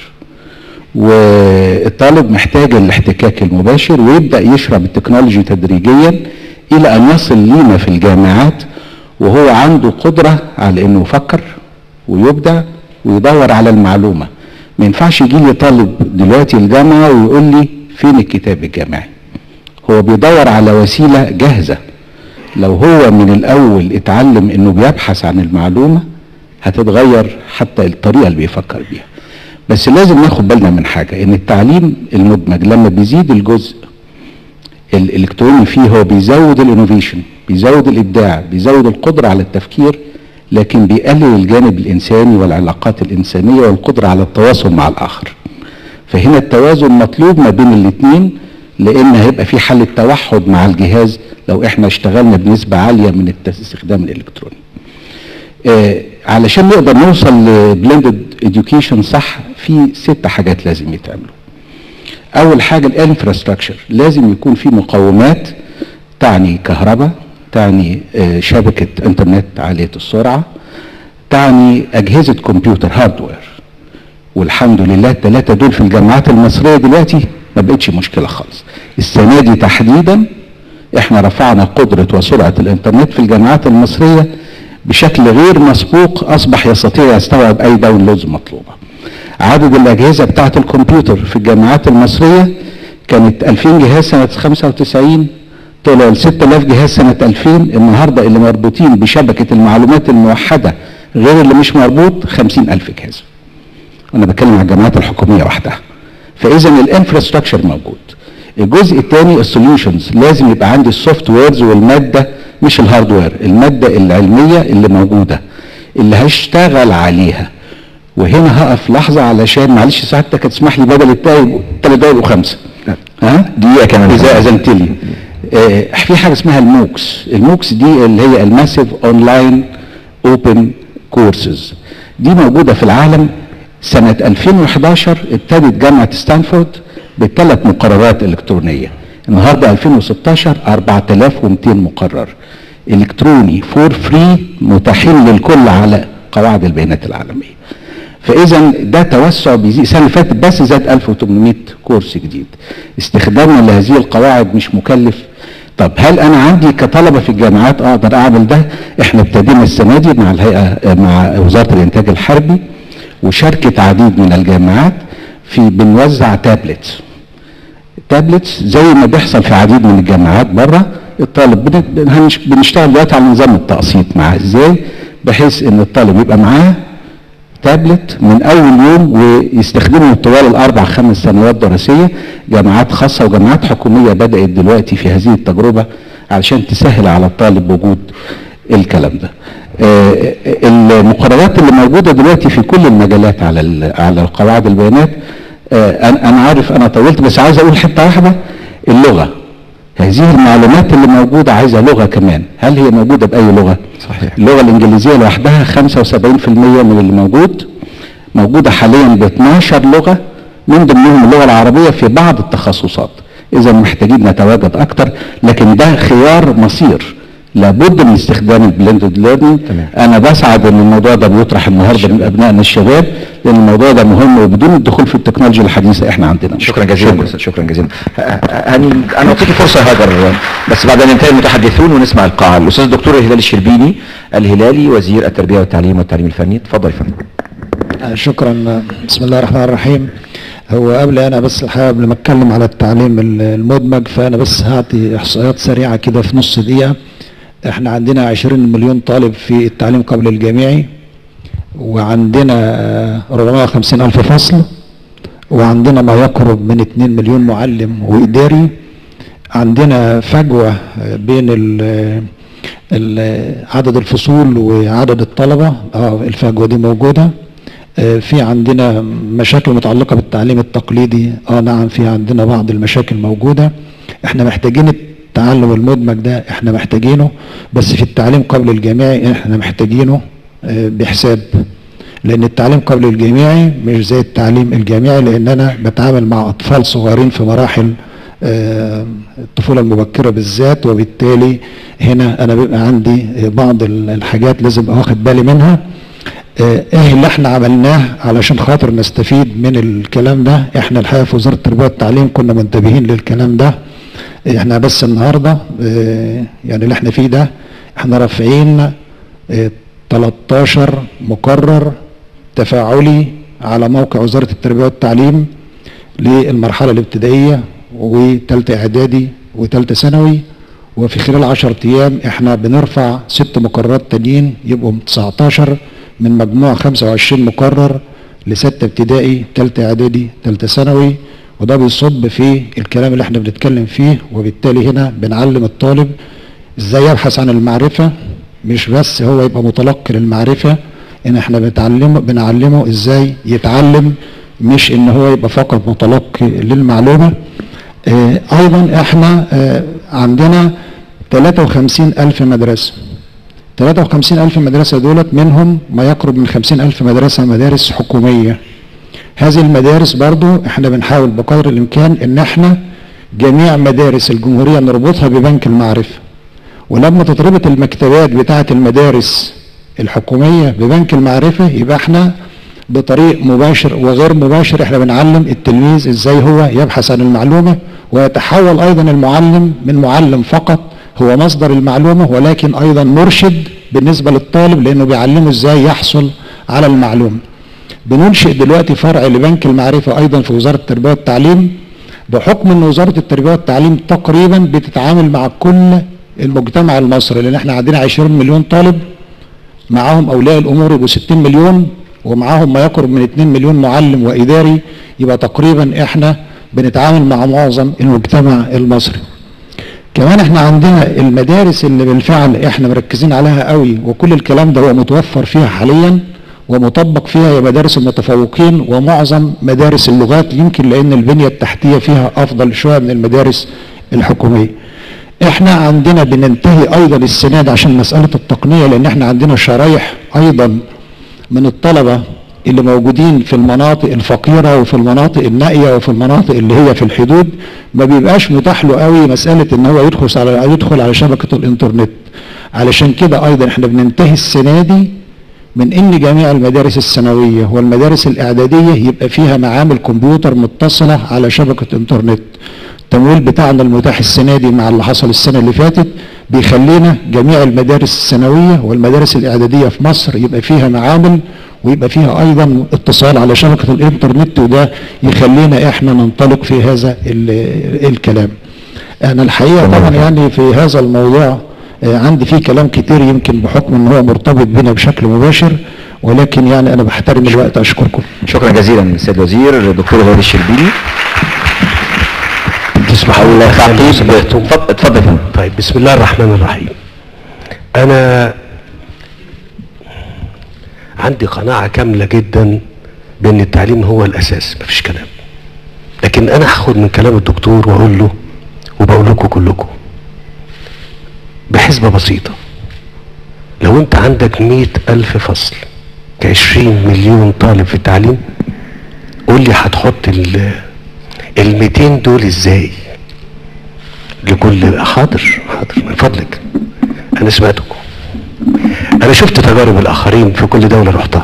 والطالب محتاج الاحتكاك المباشر ويبدا يشرب التكنولوجي تدريجيا الى ان يصل لينا في الجامعات وهو عنده قدره على انه يفكر ويبدع ويدور على المعلومه ما ينفعش يجي لي طالب دلوقتي الجامعه ويقول لي فين الكتاب الجامعي هو بيدور على وسيله جاهزه لو هو من الاول اتعلم انه بيبحث عن المعلومه هتتغير حتى الطريقه اللي بيفكر بيها بس لازم ناخد بالنا من حاجه ان التعليم المدمج لما بيزيد الجزء الالكتروني فيه هو بيزود الانوفيشن بيزود الابداع بيزود القدره على التفكير لكن بيقلل الجانب الانساني والعلاقات الانسانيه والقدره على التواصل مع الاخر فهنا التوازن مطلوب ما بين الاثنين لان هيبقى في حاله توحد مع الجهاز لو احنا اشتغلنا بنسبه عاليه من الاستخدام الالكتروني آه علشان نقدر نوصل لبلندد اديوكيشن صح في ست حاجات لازم يتعملوا اول حاجه الانفراستراكشر لازم يكون في مقومات تعني كهرباء تعني آه شبكه انترنت عاليه السرعه تعني اجهزه كمبيوتر هاردوير والحمد لله الثلاثه دول في الجامعات المصريه دلوقتي ما بقتش مشكله خالص السنه دي تحديدا احنا رفعنا قدره وسرعه الانترنت في الجامعات المصريه بشكل غير مسبوق اصبح يستطيع يستوعب اي داونلودز مطلوبه عدد الاجهزه بتاعه الكمبيوتر في الجامعات المصريه كانت 2000 جهاز سنه 95 طلعوا ل 6000 جهاز سنه 2000 النهارده اللي مربوطين بشبكه المعلومات الموحده غير اللي مش مربوط 50000 جهاز وانا بتكلم عن الجامعات الحكوميه وحدها فاذا الانفراستراكشر موجود الجزء الثاني السوليوشنز لازم يبقى عندي السوفت ويرز والماده مش الهاردوير الماده العلميه اللي موجوده اللي هشتغل عليها وهنا هقف لحظه علشان معلش سعادتك هتسمح لي بدل التاي ثلاث دقايق وخمسه ها دقيقه كمان اذا اذنت لي آه في حاجه اسمها الموكس الموكس دي اللي هي الماسيف اونلاين اوبن كورسز دي موجوده في العالم سنه 2011 ابتدت جامعه ستانفورد بثلاث مقررات الكترونيه النهارده 2016 4200 مقرر الكتروني فور فري متاحين للكل على قواعد البيانات العالميه فاذا ده توسع بيزيد السنه اللي فاتت بس زاد 1800 كورس جديد استخدامنا لهذه القواعد مش مكلف طب هل انا عندي كطلبه في الجامعات اقدر اعمل ده احنا ابتدينا السنه دي مع الهيئه مع وزاره الانتاج الحربي وشاركت عديد من الجامعات في بنوزع تابلتس تابلتس زي ما بيحصل في عديد من الجامعات بره الطالب بنشتغل دلوقتي على نظام التقسيط معاه ازاي بحيث ان الطالب يبقى معاه تابلت من اول يوم ويستخدمه طوال الاربع خمس سنوات دراسيه جامعات خاصه وجامعات حكوميه بدات دلوقتي في هذه التجربه علشان تسهل على الطالب وجود الكلام ده. آه المقررات اللي موجوده دلوقتي في كل المجالات على على قواعد البيانات آه انا عارف انا طولت بس عايز اقول حته واحده اللغه هذه المعلومات اللي موجودة عايزة لغة كمان هل هي موجودة بأي لغة؟ صحيح اللغة الإنجليزية لوحدها 75% من اللي موجود موجودة حاليا ب 12 لغة من ضمنهم اللغة العربية في بعض التخصصات إذا محتاجين نتواجد أكتر لكن ده خيار مصير لابد من استخدام البلندد ليرنينج انا بسعد ان الموضوع ده بيطرح النهارده من ابنائنا الشباب لان الموضوع ده مهم وبدون الدخول في التكنولوجيا الحديثه احنا عندنا شكرا جزيلا شكرا, شكرا جزيلا انا اعطيك فرصه هاجر بس بعد ان ينتهي المتحدثون ونسمع القاعه الاستاذ الدكتور الهلال الشربيني الهلالي وزير التربيه والتعليم والتعليم الفني تفضل يا فندم شكرا بسم الله الرحمن الرحيم هو قبل انا بس الحقيقه قبل ما اتكلم على التعليم المدمج فانا بس هعطي احصائيات سريعه كده في نص دقيقه احنا عندنا 20 مليون طالب في التعليم قبل الجامعي وعندنا 450 ألف فصل وعندنا ما يقرب من 2 مليون معلم وإداري عندنا فجوة بين ال عدد الفصول وعدد الطلبة اه الفجوة دي موجودة اه في عندنا مشاكل متعلقة بالتعليم التقليدي اه نعم في عندنا بعض المشاكل موجودة احنا محتاجين التعلم المدمج ده احنا محتاجينه بس في التعليم قبل الجامعي احنا محتاجينه بحساب لان التعليم قبل الجامعي مش زي التعليم الجامعي لان انا بتعامل مع اطفال صغيرين في مراحل آه، الطفولة المبكرة بالذات وبالتالي هنا أنا بيبقى عندي آه، بعض ال- الحاجات لازم أبقى واخد بالي منها آه، ايه اللي احنا عملناه علشان خاطر نستفيد من الكلام ده احنا الحقيقه في وزاره التربيه والتعليم كنا منتبهين للكلام ده احنا بس النهارده آه، يعني اللي احنا فيه ده احنا رافعين آه، 13 مقرر تفاعلي على موقع وزاره التربيه والتعليم للمرحله الابتدائيه وثالثه اعدادي وثالثه ثانوي وفي خلال 10 ايام احنا بنرفع ست مقررات تانيين يبقوا 19 من مجموع 25 مقرر لستة ابتدائي ثالثه اعدادي ثالثه ثانوي وده بيصب في الكلام اللي احنا بنتكلم فيه وبالتالي هنا بنعلم الطالب ازاي يبحث عن المعرفة مش بس هو يبقى متلقي للمعرفة ان احنا بنتعلمه بنعلمه ازاي يتعلم مش ان هو يبقى فقط متلقي للمعلومة اه ايضا احنا اه عندنا 53 الف مدرسة 53 الف مدرسة دولت منهم ما يقرب من 50 الف مدرسة مدارس حكومية هذه المدارس برضو احنا بنحاول بقدر الامكان ان احنا جميع مدارس الجمهورية نربطها ببنك المعرفة ولما تتربط المكتبات بتاعة المدارس الحكومية ببنك المعرفة يبقى احنا بطريق مباشر وغير مباشر احنا بنعلم التلميذ ازاي هو يبحث عن المعلومة ويتحول ايضا المعلم من معلم فقط هو مصدر المعلومة ولكن ايضا مرشد بالنسبة للطالب لانه بيعلمه ازاي يحصل على المعلومة بننشئ دلوقتي فرع لبنك المعرفة ايضا في وزارة التربية والتعليم بحكم ان وزارة التربية والتعليم تقريبا بتتعامل مع كل المجتمع المصري لان احنا عندنا 20 مليون طالب معاهم اولياء الامور يبقوا 60 مليون ومعاهم ما يقرب من 2 مليون معلم واداري يبقى تقريبا احنا بنتعامل مع معظم المجتمع المصري كمان احنا عندنا المدارس اللي بالفعل احنا مركزين عليها قوي وكل الكلام ده هو متوفر فيها حاليا ومطبق فيها هي مدارس المتفوقين ومعظم مدارس اللغات يمكن لان البنية التحتية فيها افضل شوية من المدارس الحكومية احنا عندنا بننتهي ايضا السنة دي عشان مسألة التقنية لان احنا عندنا شرايح ايضا من الطلبة اللي موجودين في المناطق الفقيرة وفي المناطق النائية وفي المناطق اللي هي في الحدود ما بيبقاش متاح له قوي مسألة ان هو يدخل على يدخل على شبكة الانترنت علشان كده ايضا احنا بننتهي السنة دي من ان جميع المدارس الثانوية والمدارس الاعدادية يبقى فيها معامل كمبيوتر متصلة على شبكة انترنت التمويل بتاعنا المتاح السنة دي مع اللي حصل السنة اللي فاتت بيخلينا جميع المدارس الثانوية والمدارس الإعدادية في مصر يبقى فيها معامل ويبقى فيها أيضا اتصال على شبكة الإنترنت وده يخلينا إحنا ننطلق في هذا ال- الكلام أنا الحقيقة طبعا يعني في هذا الموضوع آه، عندي فيه كلام كتير يمكن بحكم ان هو مرتبط بنا بشكل مباشر ولكن يعني انا بحترم الوقت اشكركم شكرا جزيلا سيد الوزير دكتور غالي الشربيني تسمح او لله تعقيب اتفضل اتفضل يا فندم. طيب بسم الله الرحمن الرحيم انا عندي قناعة كاملة جدا بان التعليم هو الاساس مفيش كلام لكن انا هاخد من كلام الدكتور واقول له وبقول لكم كلكم بحسبة بسيطة لو انت عندك مئة الف فصل كعشرين مليون طالب في التعليم قول لي هتحط ال ال 200 دول ازاي لكل حاضر حاضر من فضلك انا سمعتكم انا شفت تجارب الاخرين في كل دولة رحتها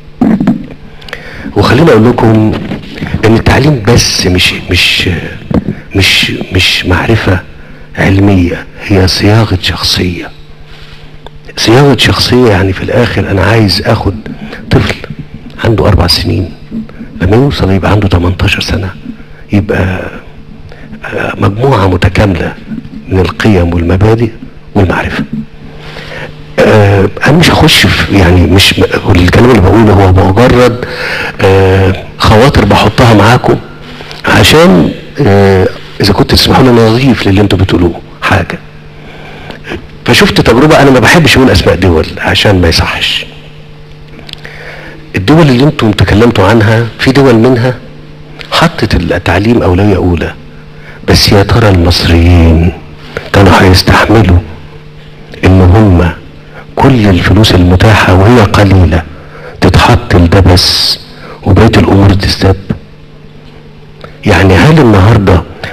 وخليني اقول لكم ان التعليم بس مش مش مش مش معرفة علمية هي صياغة شخصية صياغة شخصية يعني في الاخر انا عايز اخد طفل عنده اربع سنين لما يوصل يبقى عنده 18 سنة يبقى آه، مجموعة متكاملة من القيم والمبادئ والمعرفة آه، انا مش هخش في يعني مش الكلام اللي بقوله هو مجرد آه، خواطر بحطها معاكم عشان آه، اذا كنت تسمحوا لي أنا اضيف للي انتوا بتقولوه حاجه فشفت تجربه انا ما بحبش اقول اسماء دول عشان ما يصحش الدول اللي انتم تكلمتوا عنها في دول منها حطت التعليم اولويه اولى بس يا ترى المصريين كانوا هيستحملوا ان هم كل الفلوس المتاحه وهي قليله تتحط لده بس وبقيه الامور تستب يعني هل النهارده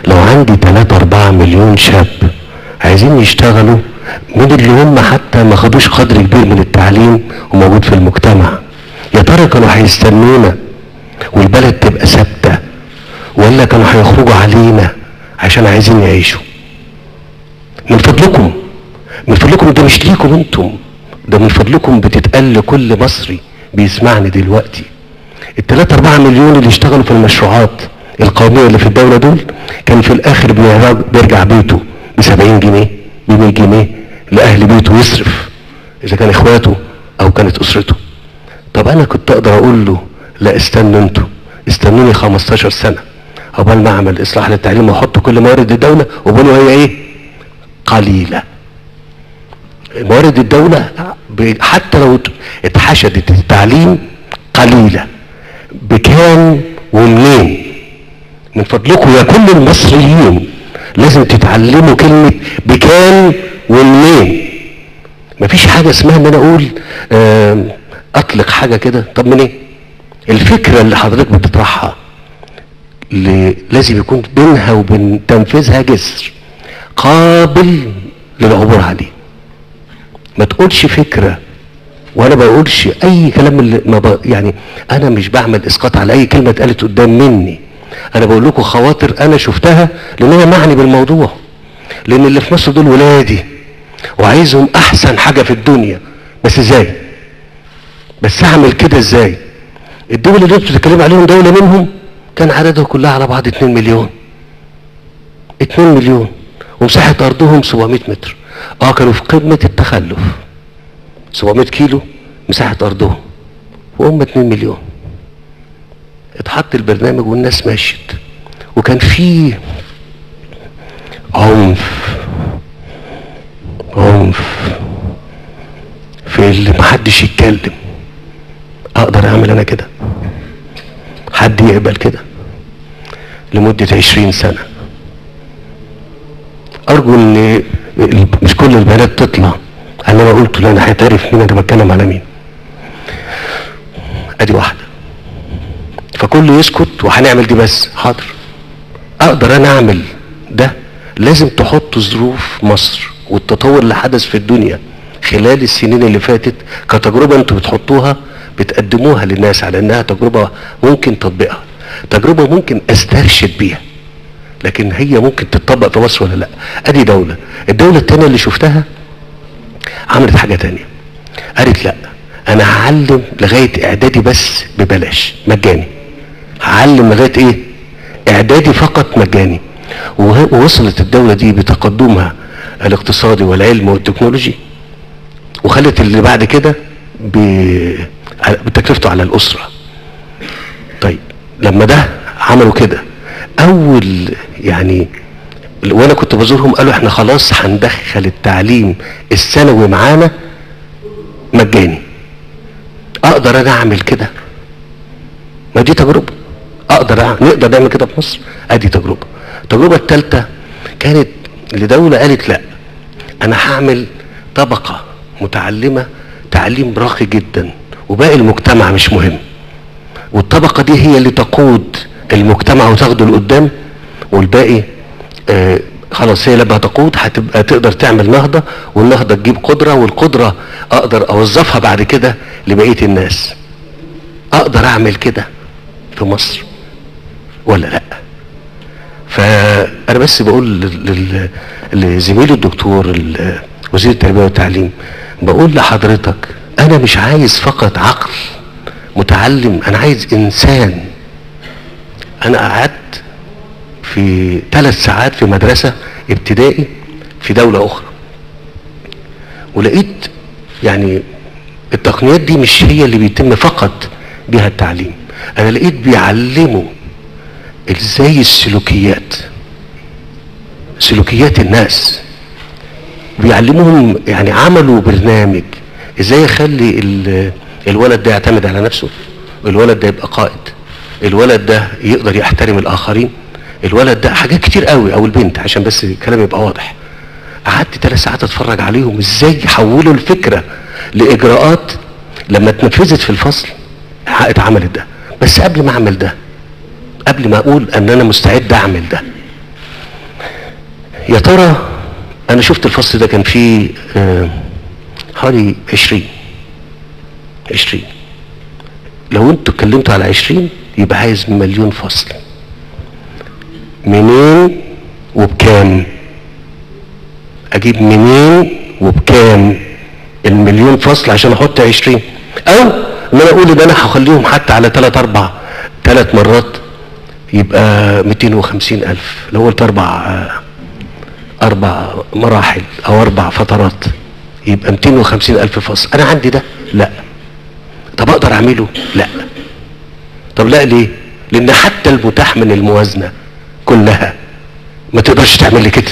لو عندي 3 4 مليون شاب عايزين يشتغلوا من اللي هم حتى ما خدوش قدر كبير من التعليم وموجود في المجتمع يا ترى كانوا هيستنونا والبلد تبقى ثابته ولا كانوا هيخرجوا علينا عشان عايزين يعيشوا من فضلكم من فضلكم ده مش ليكم انتم ده من فضلكم بتتقال لكل مصري بيسمعني دلوقتي التلاتة أربعة مليون اللي اشتغلوا في المشروعات القومية اللي في الدولة دول كان في الآخر بيرجع- بيرجع بيته ب 70 جنيه ب 100 جنيه لأهل بيته يصرف إذا كان إخواته أو كانت أسرته طب أنا كنت أقدر أقول له لا استنوا أنتوا استنوني 15 سنة عقبال ما أعمل إصلاح للتعليم وأحط كل موارد الدولة وبقولوا هي إيه؟ قليلة موارد الدولة ب- حتى لو ات- اتحشدت التعليم قليلة بكام ومنين من فضلكم يا كل المصريين لازم تتعلموا كلمة بكام ومنين مفيش حاجة اسمها ان انا اقول آم، اطلق حاجة كده طب منين الفكرة اللي حضرتك بتطرحها اللي لازم يكون بينها وبين تنفيذها جسر قابل للعبور عليه ما تقولش فكرة وانا ما بقولش اي كلام اللي ما ب... يعني انا مش بعمل اسقاط على اي كلمه اتقالت قدام مني انا بقول لكم خواطر انا شفتها لان انا معني بالموضوع لان اللي في مصر دول ولادي وعايزهم احسن حاجه في الدنيا بس ازاي بس اعمل كده ازاي الدول اللي انتوا بتتكلموا عليهم دوله منهم كان عددها كلها على بعض 2 مليون 2 مليون ومساحه ارضهم 700 متر اه كانوا في قمه التخلف 700 كيلو مساحة أرضهم وهم 2 مليون اتحط البرنامج والناس مشيت وكان في عنف عنف في اللي محدش يتكلم اقدر اعمل انا كده حد يقبل كده لمدة عشرين سنة ارجو ان مش كل البيانات تطلع انا ما قلت لان هيتعرف مين انا بتكلم على مين ادي واحده فكله يسكت وهنعمل دي بس حاضر اقدر انا اعمل ده لازم تحط ظروف مصر والتطور اللي حدث في الدنيا خلال السنين اللي فاتت كتجربه انتوا بتحطوها بتقدموها للناس على انها تجربه ممكن تطبيقها تجربه ممكن استرشد بيها لكن هي ممكن تتطبق في مصر ولا لا ادي دوله الدوله الثانيه اللي شفتها عملت حاجة تانية قالت لا انا هعلم لغاية اعدادي بس ببلاش مجاني هعلم لغاية ايه اعدادي فقط مجاني وه- ووصلت الدولة دي بتقدمها الاقتصادي والعلم والتكنولوجي وخلت اللي بعد كده ب- على- بتكلفته على الاسرة طيب لما ده عملوا كده اول يعني وانا كنت بزورهم قالوا احنا خلاص هندخل التعليم الثانوي معانا مجاني اقدر انا اعمل كده ما دي تجربه اقدر أعمل. نقدر نعمل كده في مصر ادي تجربه التجربه الثالثه كانت لدوله قالت لا انا هعمل طبقه متعلمه تعليم راقي جدا وباقي المجتمع مش مهم والطبقه دي هي اللي تقود المجتمع وتاخده لقدام والباقي آه خلاص هي لما تقود هتبقى تقدر تعمل نهضه والنهضه تجيب قدره والقدره اقدر اوظفها بعد كده لبقيه الناس اقدر اعمل كده في مصر ولا لا فانا بس بقول لل- لل- لزميلي الدكتور ال- وزير التربيه والتعليم بقول لحضرتك انا مش عايز فقط عقل متعلم انا عايز انسان انا قعدت في ثلاث ساعات في مدرسة ابتدائي في دولة أخرى ولقيت يعني التقنيات دي مش هي اللي بيتم فقط بها التعليم أنا لقيت بيعلموا ازاي السلوكيات سلوكيات الناس بيعلموهم يعني عملوا برنامج ازاي يخلي ال- الولد ده يعتمد على نفسه الولد ده يبقى قائد الولد ده يقدر يحترم الاخرين الولد ده حاجات كتير قوي او البنت عشان بس الكلام يبقى واضح قعدت ثلاث ساعات اتفرج عليهم ازاي يحولوا الفكره لاجراءات لما اتنفذت في الفصل اتعملت ده بس قبل ما اعمل ده قبل ما اقول ان انا مستعد اعمل ده يا ترى انا شفت الفصل ده كان فيه آه، حوالي عشرين عشرين لو انتوا اتكلمتوا على عشرين يبقى عايز مليون فصل منين وبكام اجيب منين وبكام المليون فصل عشان احط عشرين او ان انا اقول ان انا هخليهم حتى على ثلاث اربع ثلاث مرات يبقى 250 الف لو قلت اربع آه، اربع مراحل او اربع فترات يبقى 250 الف فصل انا عندي ده لا طب اقدر اعمله لا طب لا ليه لان حتى المتاح من الموازنه كلها ما تقدرش تعمل لي كده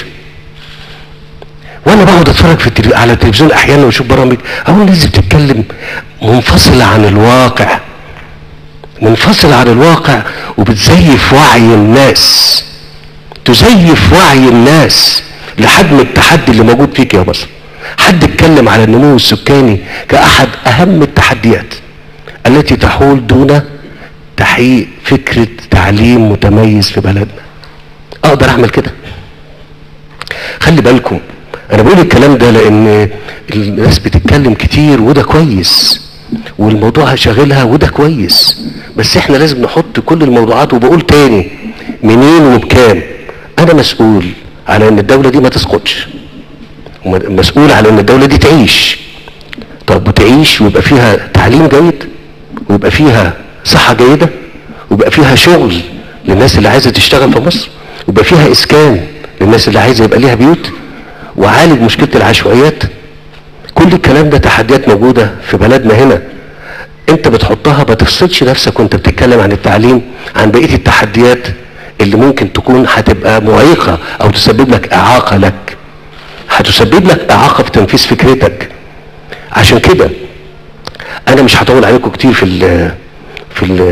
وانا بقعد اتفرج في التلي... على التلفزيون احيانا واشوف برامج اقول الناس دي بتتكلم منفصله عن الواقع منفصله عن الواقع وبتزيف وعي الناس تزيف وعي الناس لحجم التحدي اللي موجود فيك يا مصر حد اتكلم على النمو السكاني كأحد أهم التحديات التي تحول دون تحقيق فكرة تعليم متميز في بلدنا أقدر أعمل كده خلي بالكم أنا بقول الكلام ده لأن الناس بتتكلم كتير وده كويس والموضوع شاغلها وده كويس بس احنا لازم نحط كل الموضوعات وبقول تاني منين وبكام انا مسؤول على ان الدولة دي ما تسقطش وم- مسؤول على ان الدولة دي تعيش طب وتعيش ويبقى فيها تعليم جيد ويبقى فيها صحة جيدة ويبقى فيها شغل للناس اللي عايزة تشتغل في مصر ويبقى فيها اسكان للناس اللي عايزة يبقى ليها بيوت وعالج مشكلة العشوائيات كل الكلام ده تحديات موجودة في بلدنا هنا انت بتحطها ما تفصلش نفسك وانت بتتكلم عن التعليم عن بقية التحديات اللي ممكن تكون هتبقى معيقة او تسبب لك اعاقة لك هتسبب لك اعاقة في تنفيذ فكرتك عشان كده انا مش هطول عليكم كتير في ال في ال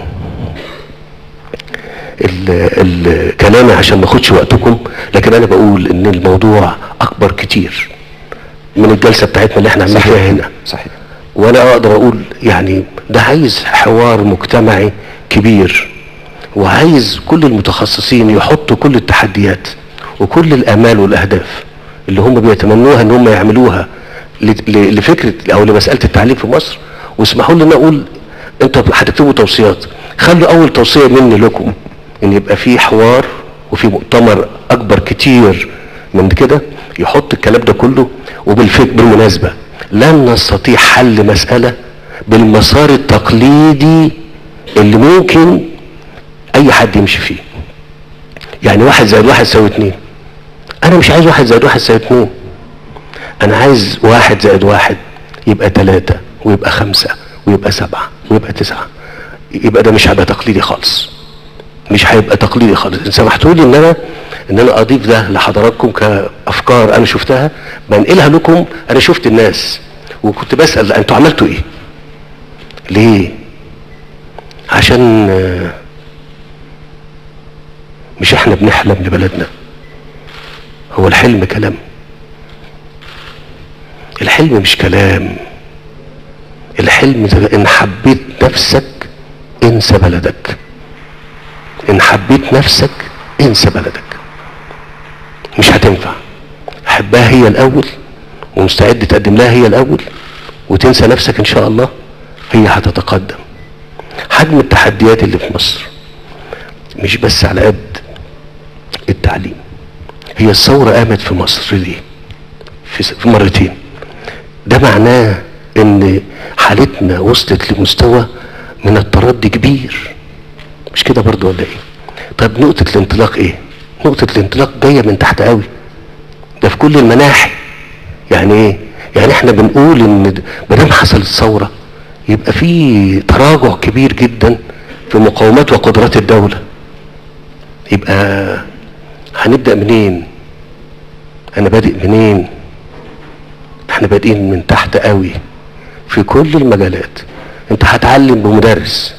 ال- الكلام عشان ما اخدش وقتكم لكن انا بقول ان الموضوع اكبر كتير من الجلسه بتاعتنا اللي احنا عاملين فيها هنا صحيح وانا اقدر اقول يعني ده عايز حوار مجتمعي كبير وعايز كل المتخصصين يحطوا كل التحديات وكل الامال والاهداف اللي هم بيتمنوها ان هم يعملوها ل- ل- لفكره او لمساله التعليم في مصر واسمحوا لي ان اقول انتوا هتكتبوا توصيات خلوا اول توصيه مني لكم ان يبقى في حوار وفي مؤتمر اكبر كتير من كده يحط الكلام ده كله وبالفك بالمناسبه لن نستطيع حل مساله بالمسار التقليدي اللي ممكن اي حد يمشي فيه يعني واحد زائد واحد يساوي اتنين انا مش عايز واحد زائد واحد يساوي اتنين انا عايز واحد زائد واحد يبقى تلاتة ويبقى خمسة ويبقى سبعة ويبقى تسعة يبقى ده مش هيبقى تقليدي خالص مش هيبقى تقليدي خالص ان سمحتوا لي ان انا ان انا اضيف ده لحضراتكم كافكار انا شفتها بنقلها لكم انا شفت الناس وكنت بسال انتوا عملتوا ايه ليه عشان آه، مش احنا بنحلم لبلدنا هو الحلم كلام الحلم مش كلام الحلم ده ان حبيت نفسك انسى بلدك ان حبيت نفسك انسى بلدك مش هتنفع حبها هي الاول ومستعد تقدم لها هي الاول وتنسى نفسك ان شاء الله هي هتتقدم حجم التحديات اللي في مصر مش بس على قد التعليم هي الثورة قامت في مصر دي في س- في مرتين ده معناه ان حالتنا وصلت لمستوى من التردي كبير مش كده برضو ولا ايه طب نقطة الانطلاق ايه نقطة الانطلاق جاية من تحت قوي ده في كل المناحي يعني ايه يعني احنا بنقول ان ما دام حصلت ثورة يبقى في تراجع كبير جدا في مقاومات وقدرات الدولة يبقى هنبدأ منين انا بادئ منين احنا بادئين من تحت قوي في كل المجالات انت هتعلم بمدرس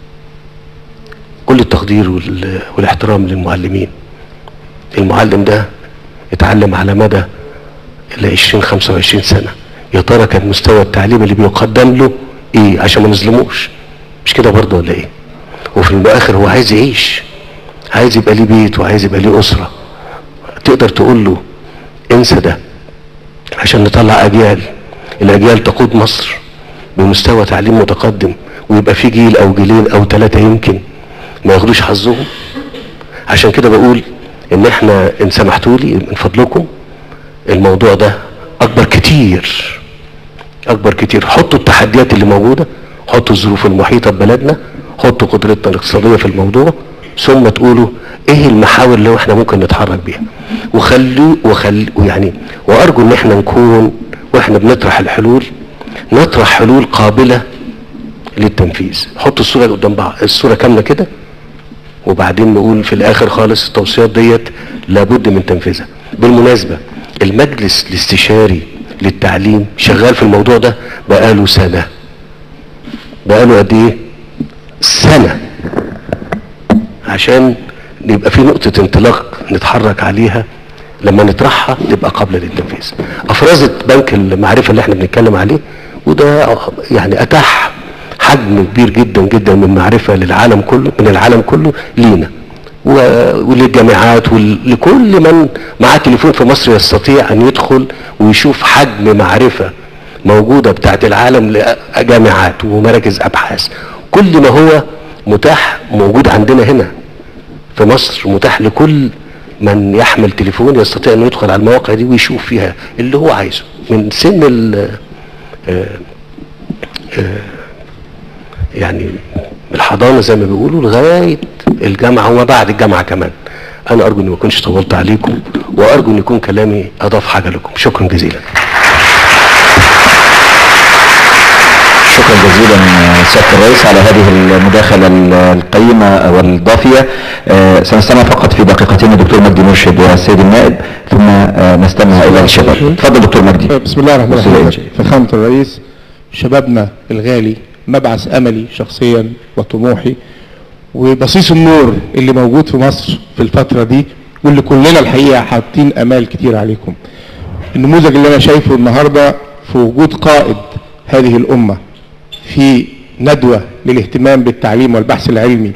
كل التقدير وال- والاحترام للمعلمين المعلم ده اتعلم على مدى ال 20 25 سنه يا ترى كان مستوى التعليم اللي بيقدم له ايه عشان ما نظلموش مش كده برضه ولا ايه وفي الاخر هو عايز يعيش عايز يبقى ليه بيت وعايز يبقى ليه اسره ت- تقدر تقول له انسى ده عشان نطلع اجيال الاجيال تقود مصر بمستوى تعليم متقدم ويبقى في جيل او جيلين او ثلاثة يمكن ما ياخدوش حظهم عشان كده بقول ان احنا ان سمحتوا لي من فضلكم الموضوع ده اكبر كتير اكبر كتير حطوا التحديات اللي موجودة حطوا الظروف المحيطة ببلدنا حطوا قدرتنا الاقتصادية في الموضوع ثم تقولوا ايه المحاور اللي احنا ممكن نتحرك بيها وخلوا وخل يعني وارجو ان احنا نكون واحنا بنطرح الحلول نطرح حلول قابلة للتنفيذ حط الصورة قدام بعض الصورة كاملة كده وبعدين نقول في الاخر خالص التوصيات ديت لابد من تنفيذها بالمناسبة المجلس الاستشاري للتعليم شغال في الموضوع ده بقاله سنة بقاله قد ايه سنة عشان يبقى في نقطة انطلاق نتحرك عليها لما نطرحها تبقى قابلة للتنفيذ افرزت بنك المعرفة اللي احنا بنتكلم عليه وده يعني اتاح حجم كبير جدا جدا من معرفة للعالم كله من العالم كله لينا و- وللجامعات ولكل من معاه تليفون في مصر يستطيع ان يدخل ويشوف حجم معرفة موجودة بتاعت العالم لجامعات ومراكز ابحاث كل ما هو متاح موجود عندنا هنا في مصر متاح لكل من يحمل تليفون يستطيع انه يدخل على المواقع دي ويشوف فيها اللي هو عايزه من سن ال آه، آه، يعني الحضانه زي ما بيقولوا لغايه الجامعه وما بعد الجامعه كمان انا ارجو اني ما اكونش طولت عليكم وارجو ان يكون كلامي اضاف حاجه لكم شكرا جزيلا شكرا جزيلا سيادة الرئيس على هذه المداخلة القيمة والضافية آه، سنستمع فقط في دقيقتين الدكتور مجدي مرشد والسيد النائب ثم آه، نستمع إلى الشباب تفضل دكتور مجدي بسم الله الرحمن بسم الله الرحيم فخامة الرئيس شبابنا الغالي مبعث أملي شخصيا وطموحي وبصيص النور اللي موجود في مصر في الفترة دي واللي كلنا الحقيقة حاطين أمال كتير عليكم النموذج اللي أنا شايفه النهاردة في وجود قائد هذه الأمة في ندوة للاهتمام بالتعليم والبحث العلمي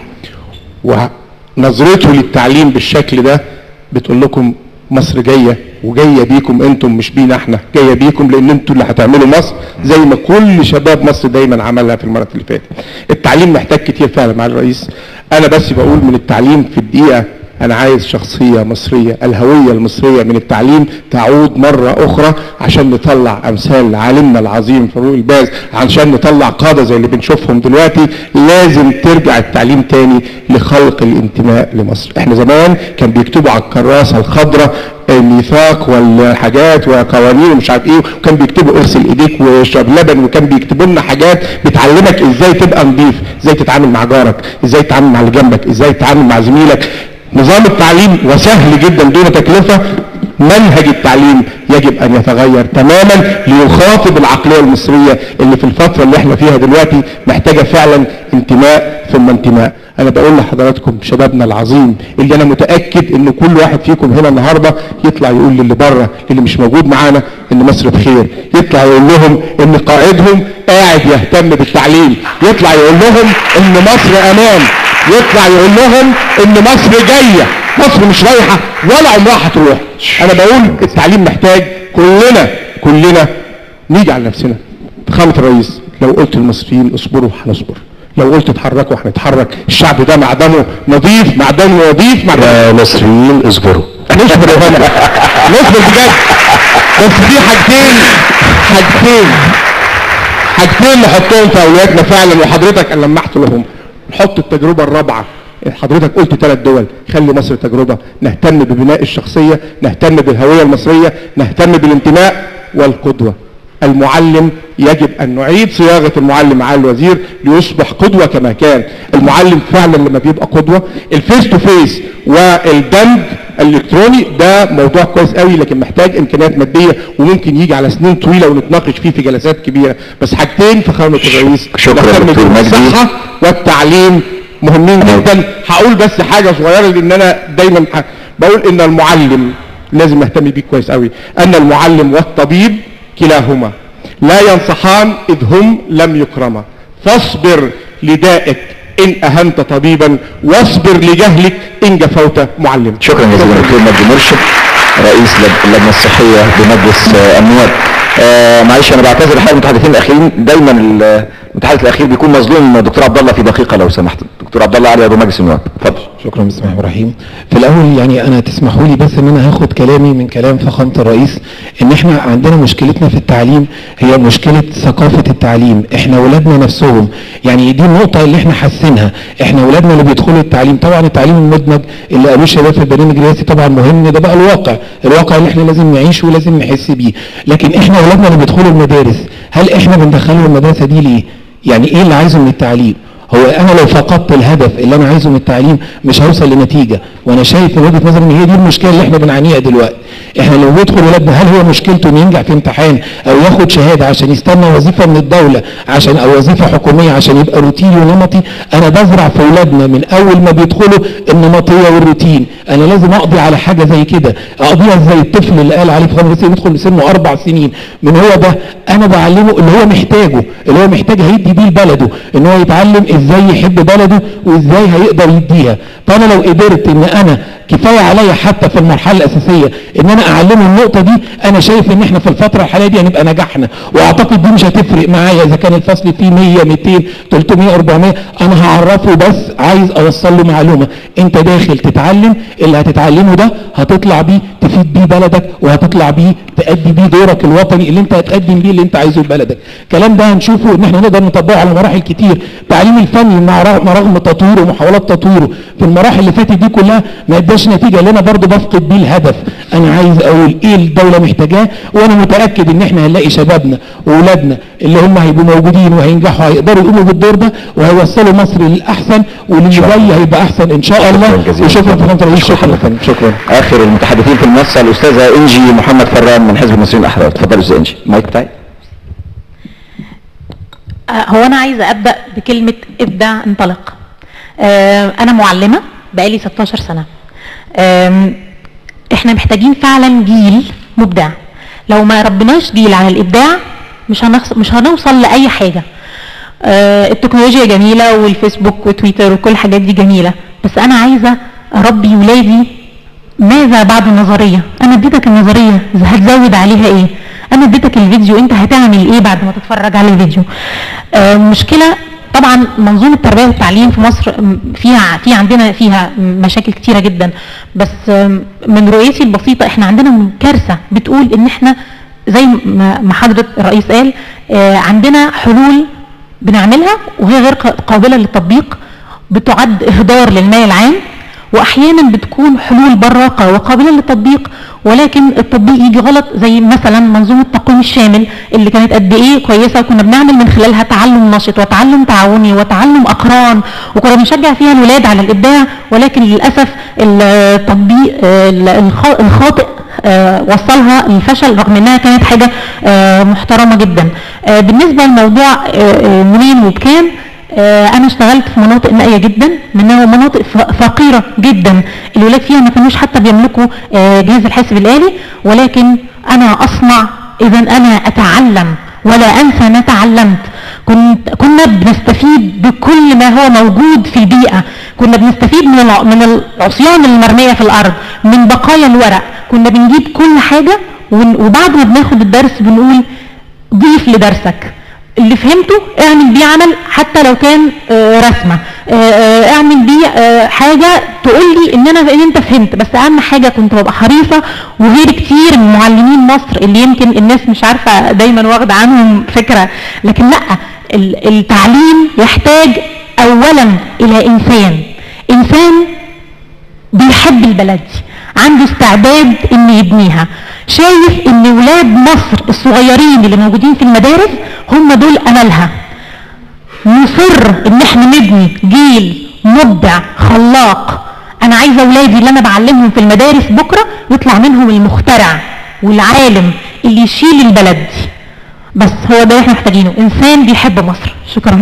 ونظرته للتعليم بالشكل ده بتقول لكم مصر جايه وجايه بيكم انتم مش بينا احنا جايه بيكم لان انتوا اللي هتعملوا مصر زي ما كل شباب مصر دايما عملها في المرات اللي فاتت التعليم محتاج كتير فعلا مع الرئيس انا بس بقول من التعليم في الدقيقه انا عايز شخصيه مصريه الهويه المصريه من التعليم تعود مره اخرى عشان نطلع امثال عالمنا العظيم فاروق الباز عشان نطلع قاده زي اللي بنشوفهم دلوقتي لازم ترجع التعليم تاني لخلق الانتماء لمصر احنا زمان كان بيكتبوا على الكراسه الخضراء الميثاق والحاجات وقوانين ومش عارف ايه وكان بيكتبوا اغسل ايديك واشرب لبن وكان بيكتبوا لنا حاجات بتعلمك ازاي تبقى نظيف ازاي تتعامل مع جارك ازاي تتعامل مع اللي جنبك ازاي تتعامل مع زميلك نظام التعليم وسهل جدا دون تكلفه منهج التعليم يجب ان يتغير تماما ليخاطب العقليه المصريه اللي في الفتره اللي احنا فيها دلوقتي محتاجه فعلا انتماء ثم انتماء انا بقول لحضراتكم شبابنا العظيم اللي انا متاكد ان كل واحد فيكم هنا النهارده يطلع يقول للي بره اللي مش موجود معانا ان مصر بخير يطلع يقول لهم ان قائدهم قاعد يهتم بالتعليم يطلع يقول لهم ان مصر امان يطلع يقول لهم ان مصر جايه مصر مش رايحه ولا عمرها هتروح انا بقول التعليم محتاج كلنا كلنا نيجي على نفسنا فخامه الرئيس لو قلت للمصريين اصبروا هنصبر لو قلت اتحركوا هنتحرك الشعب ده معدنه نظيف معدنه نظيف معدنه يا مصريين اصبروا نصبر يا هنا نصبر بجد بس في حاجتين حاجتين حاجتين نحطهم في اولوياتنا فعلا وحضرتك لمحت لهم نحط التجربه الرابعه حضرتك قلت ثلاث دول خلي مصر تجربه نهتم ببناء الشخصيه نهتم بالهويه المصريه نهتم بالانتماء والقدوه المعلم يجب ان نعيد صياغه المعلم مع الوزير ليصبح قدوه كما كان المعلم فعلا لما بيبقى قدوه الفيس تو فيس والدمج الالكتروني ده موضوع كويس قوي لكن محتاج امكانيات ماديه وممكن يجي على سنين طويله ونتناقش فيه في جلسات كبيره بس حاجتين في خامه الرئيس شكرا نهتم دكتور مجدي. بالصحه والتعليم مهمين جدا هقول بس حاجه صغيره لان انا دايما ح- بقول ان المعلم لازم نهتم بيه كويس قوي ان المعلم والطبيب كلاهما لا ينصحان اذ هم لم يكرما فاصبر لدائك ان اهنت طبيبا واصبر لجهلك ان جفوت معلم شكرا جزيلا دكتور مجدي مرشد رئيس لج- اللجنه الصحيه بمجلس آه، النواب آه، معلش انا بعتذر الحقيقه المتحدثين الاخيرين دايما ال- المتحدث الاخير بيكون مظلوم دكتور عبد الله في دقيقه لو سمحت دكتور عبد الله علي عضو مجلس النواب اتفضل شكرا بسم الله الرحمن الرحيم في الاول يعني انا تسمحوا لي بس ان انا هاخد كلامي من كلام فخامه الرئيس ان احنا عندنا مشكلتنا في التعليم هي مشكله ثقافه التعليم احنا ولادنا نفسهم يعني دي النقطه اللي احنا حاسينها احنا ولادنا اللي بيدخلوا التعليم طبعا التعليم المدمج اللي قالوه الشباب في البرنامج الرئاسي طبعا مهم ده بقى الواقع الواقع اللي احنا لازم نعيشه ولازم نحس بيه لكن احنا ولادنا اللي بيدخلوا المدارس هل احنا بندخلهم المدرسه دي ليه يعني ايه اللي عايزه من التعليم هو انا لو فقدت الهدف اللي انا عايزه من التعليم مش هوصل لنتيجه وانا شايف من وجهه نظري ان هي دي المشكله اللي احنا بنعانيها دلوقتي احنا لو بيدخل ولادنا هل هو مشكلته انه ينجح في امتحان او ياخد شهاده عشان يستنى وظيفه من الدوله عشان او وظيفه حكوميه عشان يبقى روتيني ونمطي انا بزرع في ولادنا من اول ما بيدخلوا النمطيه والروتين انا لازم اقضي على حاجه زي كده اقضيها زي الطفل اللي قال عليه في خمس سنين يدخل سنه اربع سنين من هو ده انا بعلمه اللي هو محتاجه اللي هو محتاج هيدي بيه لبلده ان هو يتعلم ازاي يحب بلده وازاي هيقدر يديها فانا لو قدرت ان انا كفايه عليا حتى في المرحله الاساسيه ان انا اعلمه النقطه دي انا شايف ان احنا في الفتره الحاليه دي هنبقى نجحنا واعتقد دي مش هتفرق معايا اذا كان الفصل فيه 100 200 300 400 انا هعرفه بس عايز اوصل له معلومه انت داخل تتعلم اللي هتتعلمه ده هتطلع بيه تفيد بيه بلدك وهتطلع بيه تأدي بيه دورك الوطني اللي انت هتقدم بيه اللي انت عايزه لبلدك الكلام ده هنشوفه ان احنا نقدر نطبقه على مراحل كتير التعليم الفني مع رغم رغم تطويره ومحاولات تطويره في المراحل اللي فاتت دي كلها ما اداش نتيجه اللي انا برضه بفقد بيه الهدف انا عايز اقول ايه الدوله محتاجاه وانا متاكد ان احنا هنلاقي شبابنا واولادنا اللي هم هيبقوا موجودين وهينجحوا هيقدروا يقوموا بالدور ده وهيوصلوا مصر للاحسن واللي جاي هيبقى احسن ان شاء الله وشكرا فخامه الرئيس شكرا يا فندم شكرا اخر المتحدثين في المنصه الاستاذه انجي محمد فران من حزب المصريين الاحرار اتفضل استاذ انجي المايك بتاعي آه، هو انا عايزه ابدا بكلمه ابدع انطلق آه، انا معلمه بقالي 16 سنه آم، احنا محتاجين فعلا جيل مبدع لو ما ربناش جيل على الابداع مش هنخص... مش هنوصل لاي حاجه آه، التكنولوجيا جميله والفيسبوك وتويتر وكل الحاجات دي جميله بس انا عايزه اربي ولادي ماذا بعد النظريه انا اديتك النظريه هتزود عليها ايه انا اديتك الفيديو انت هتعمل ايه بعد ما تتفرج على الفيديو آه، مشكله طبعا منظومه التربيه والتعليم في مصر م، فيها في عندنا فيها مشاكل كتيره جدا بس آم، من رؤيتي البسيطه احنا عندنا كارثه بتقول ان احنا زي ما ما حضره الرئيس قال آه، عندنا حلول بنعملها وهي غير ق- قابله للتطبيق بتعد اهدار للمال العام واحيانا بتكون حلول براقه وقابله للتطبيق ولكن التطبيق يجي غلط زي مثلا منظومه التقويم الشامل اللي كانت قد ايه كويسه وكنا بنعمل من خلالها تعلم نشط وتعلم تعاوني وتعلم اقران وكنا بنشجع فيها الولاد على الابداع ولكن للاسف التطبيق آه، الخ- الخاطئ آه، وصلها للفشل رغم انها كانت حاجه آه، محترمه جدا آه، بالنسبه لموضوع آه، آه، منين وبكام آه، انا اشتغلت في مناطق نائيه جدا منها مناطق ف- فقيره جدا الولاد فيها ما كانوش حتى بيملكوا آه، جهاز الحاسب الالي ولكن انا اصنع اذا انا اتعلم ولا انسى ما تعلمت كنت كنا بنستفيد بكل ما هو موجود في البيئه كنا بنستفيد من الع- من العصيان المرميه في الارض من بقايا الورق كنا بنجيب كل حاجه ون- وبعد ما بناخد الدرس بنقول ضيف لدرسك اللي فهمته اعمل بيه عمل حتى لو كان آه، رسمه آه، آه، اعمل بيه آه، حاجه تقول لي ان انا ان انت فهمت بس اهم حاجه كنت ببقى حريصه وغير كتير من معلمين مصر اللي يمكن الناس مش عارفه دايما واخده عنهم فكره لكن لا ال- التعليم يحتاج اولا الى انسان انسان بيحب البلد دي عنده استعداد انه يبنيها شايف ان ولاد مصر الصغيرين اللي موجودين في المدارس هم دول املها نصر ان احنا نبني جيل مبدع خلاق انا عايزه اولادي اللي انا بعلمهم في المدارس بكره يطلع منهم المخترع والعالم اللي يشيل البلد دي بس هو ده اللي احنا محتاجينه انسان بيحب مصر شكرا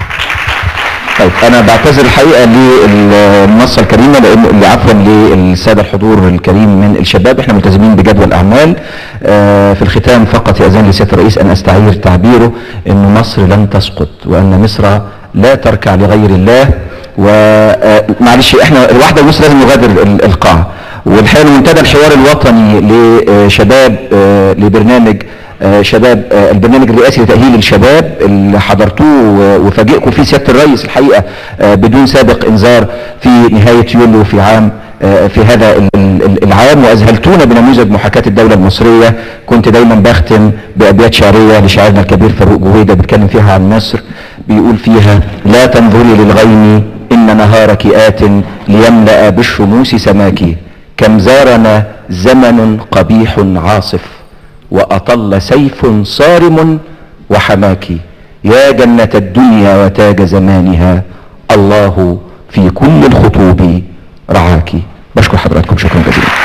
طيب انا بعتذر الحقيقه للمنصه الكريمه لان اللي عفوا للساده الحضور الكريم من الشباب احنا ملتزمين بجدول الاعمال آه، في الختام فقط ياذن لي سياده الرئيس ان استعير تعبيره ان مصر لن تسقط وان مصر لا تركع لغير الله ومعلش احنا الواحده ونص لازم نغادر ال- القاعه والحقيقه منتدى الحوار الوطني لشباب آه، لبرنامج آه، شباب آه، البرنامج الرئاسي لتأهيل الشباب اللي حضرتوه و- وفاجئكم فيه سيادة الرئيس الحقيقة آه، بدون سابق انذار في نهاية يوليو في عام آه، في هذا ال- ال- العام واذهلتونا بنموذج محاكاة الدولة المصرية كنت دايما بختم بأبيات شعرية لشاعرنا الكبير فاروق جويدة بيتكلم فيها عن مصر بيقول فيها لا تنظري للغيم إن نهارك آت ليملأ بالشموس سماك كم زارنا زمن قبيح عاصف وأطل سيف صارم وحماك يا جنة الدنيا وتاج زمانها الله في كل الخطوب رعاك بشكر حضراتكم شكرا جزيلا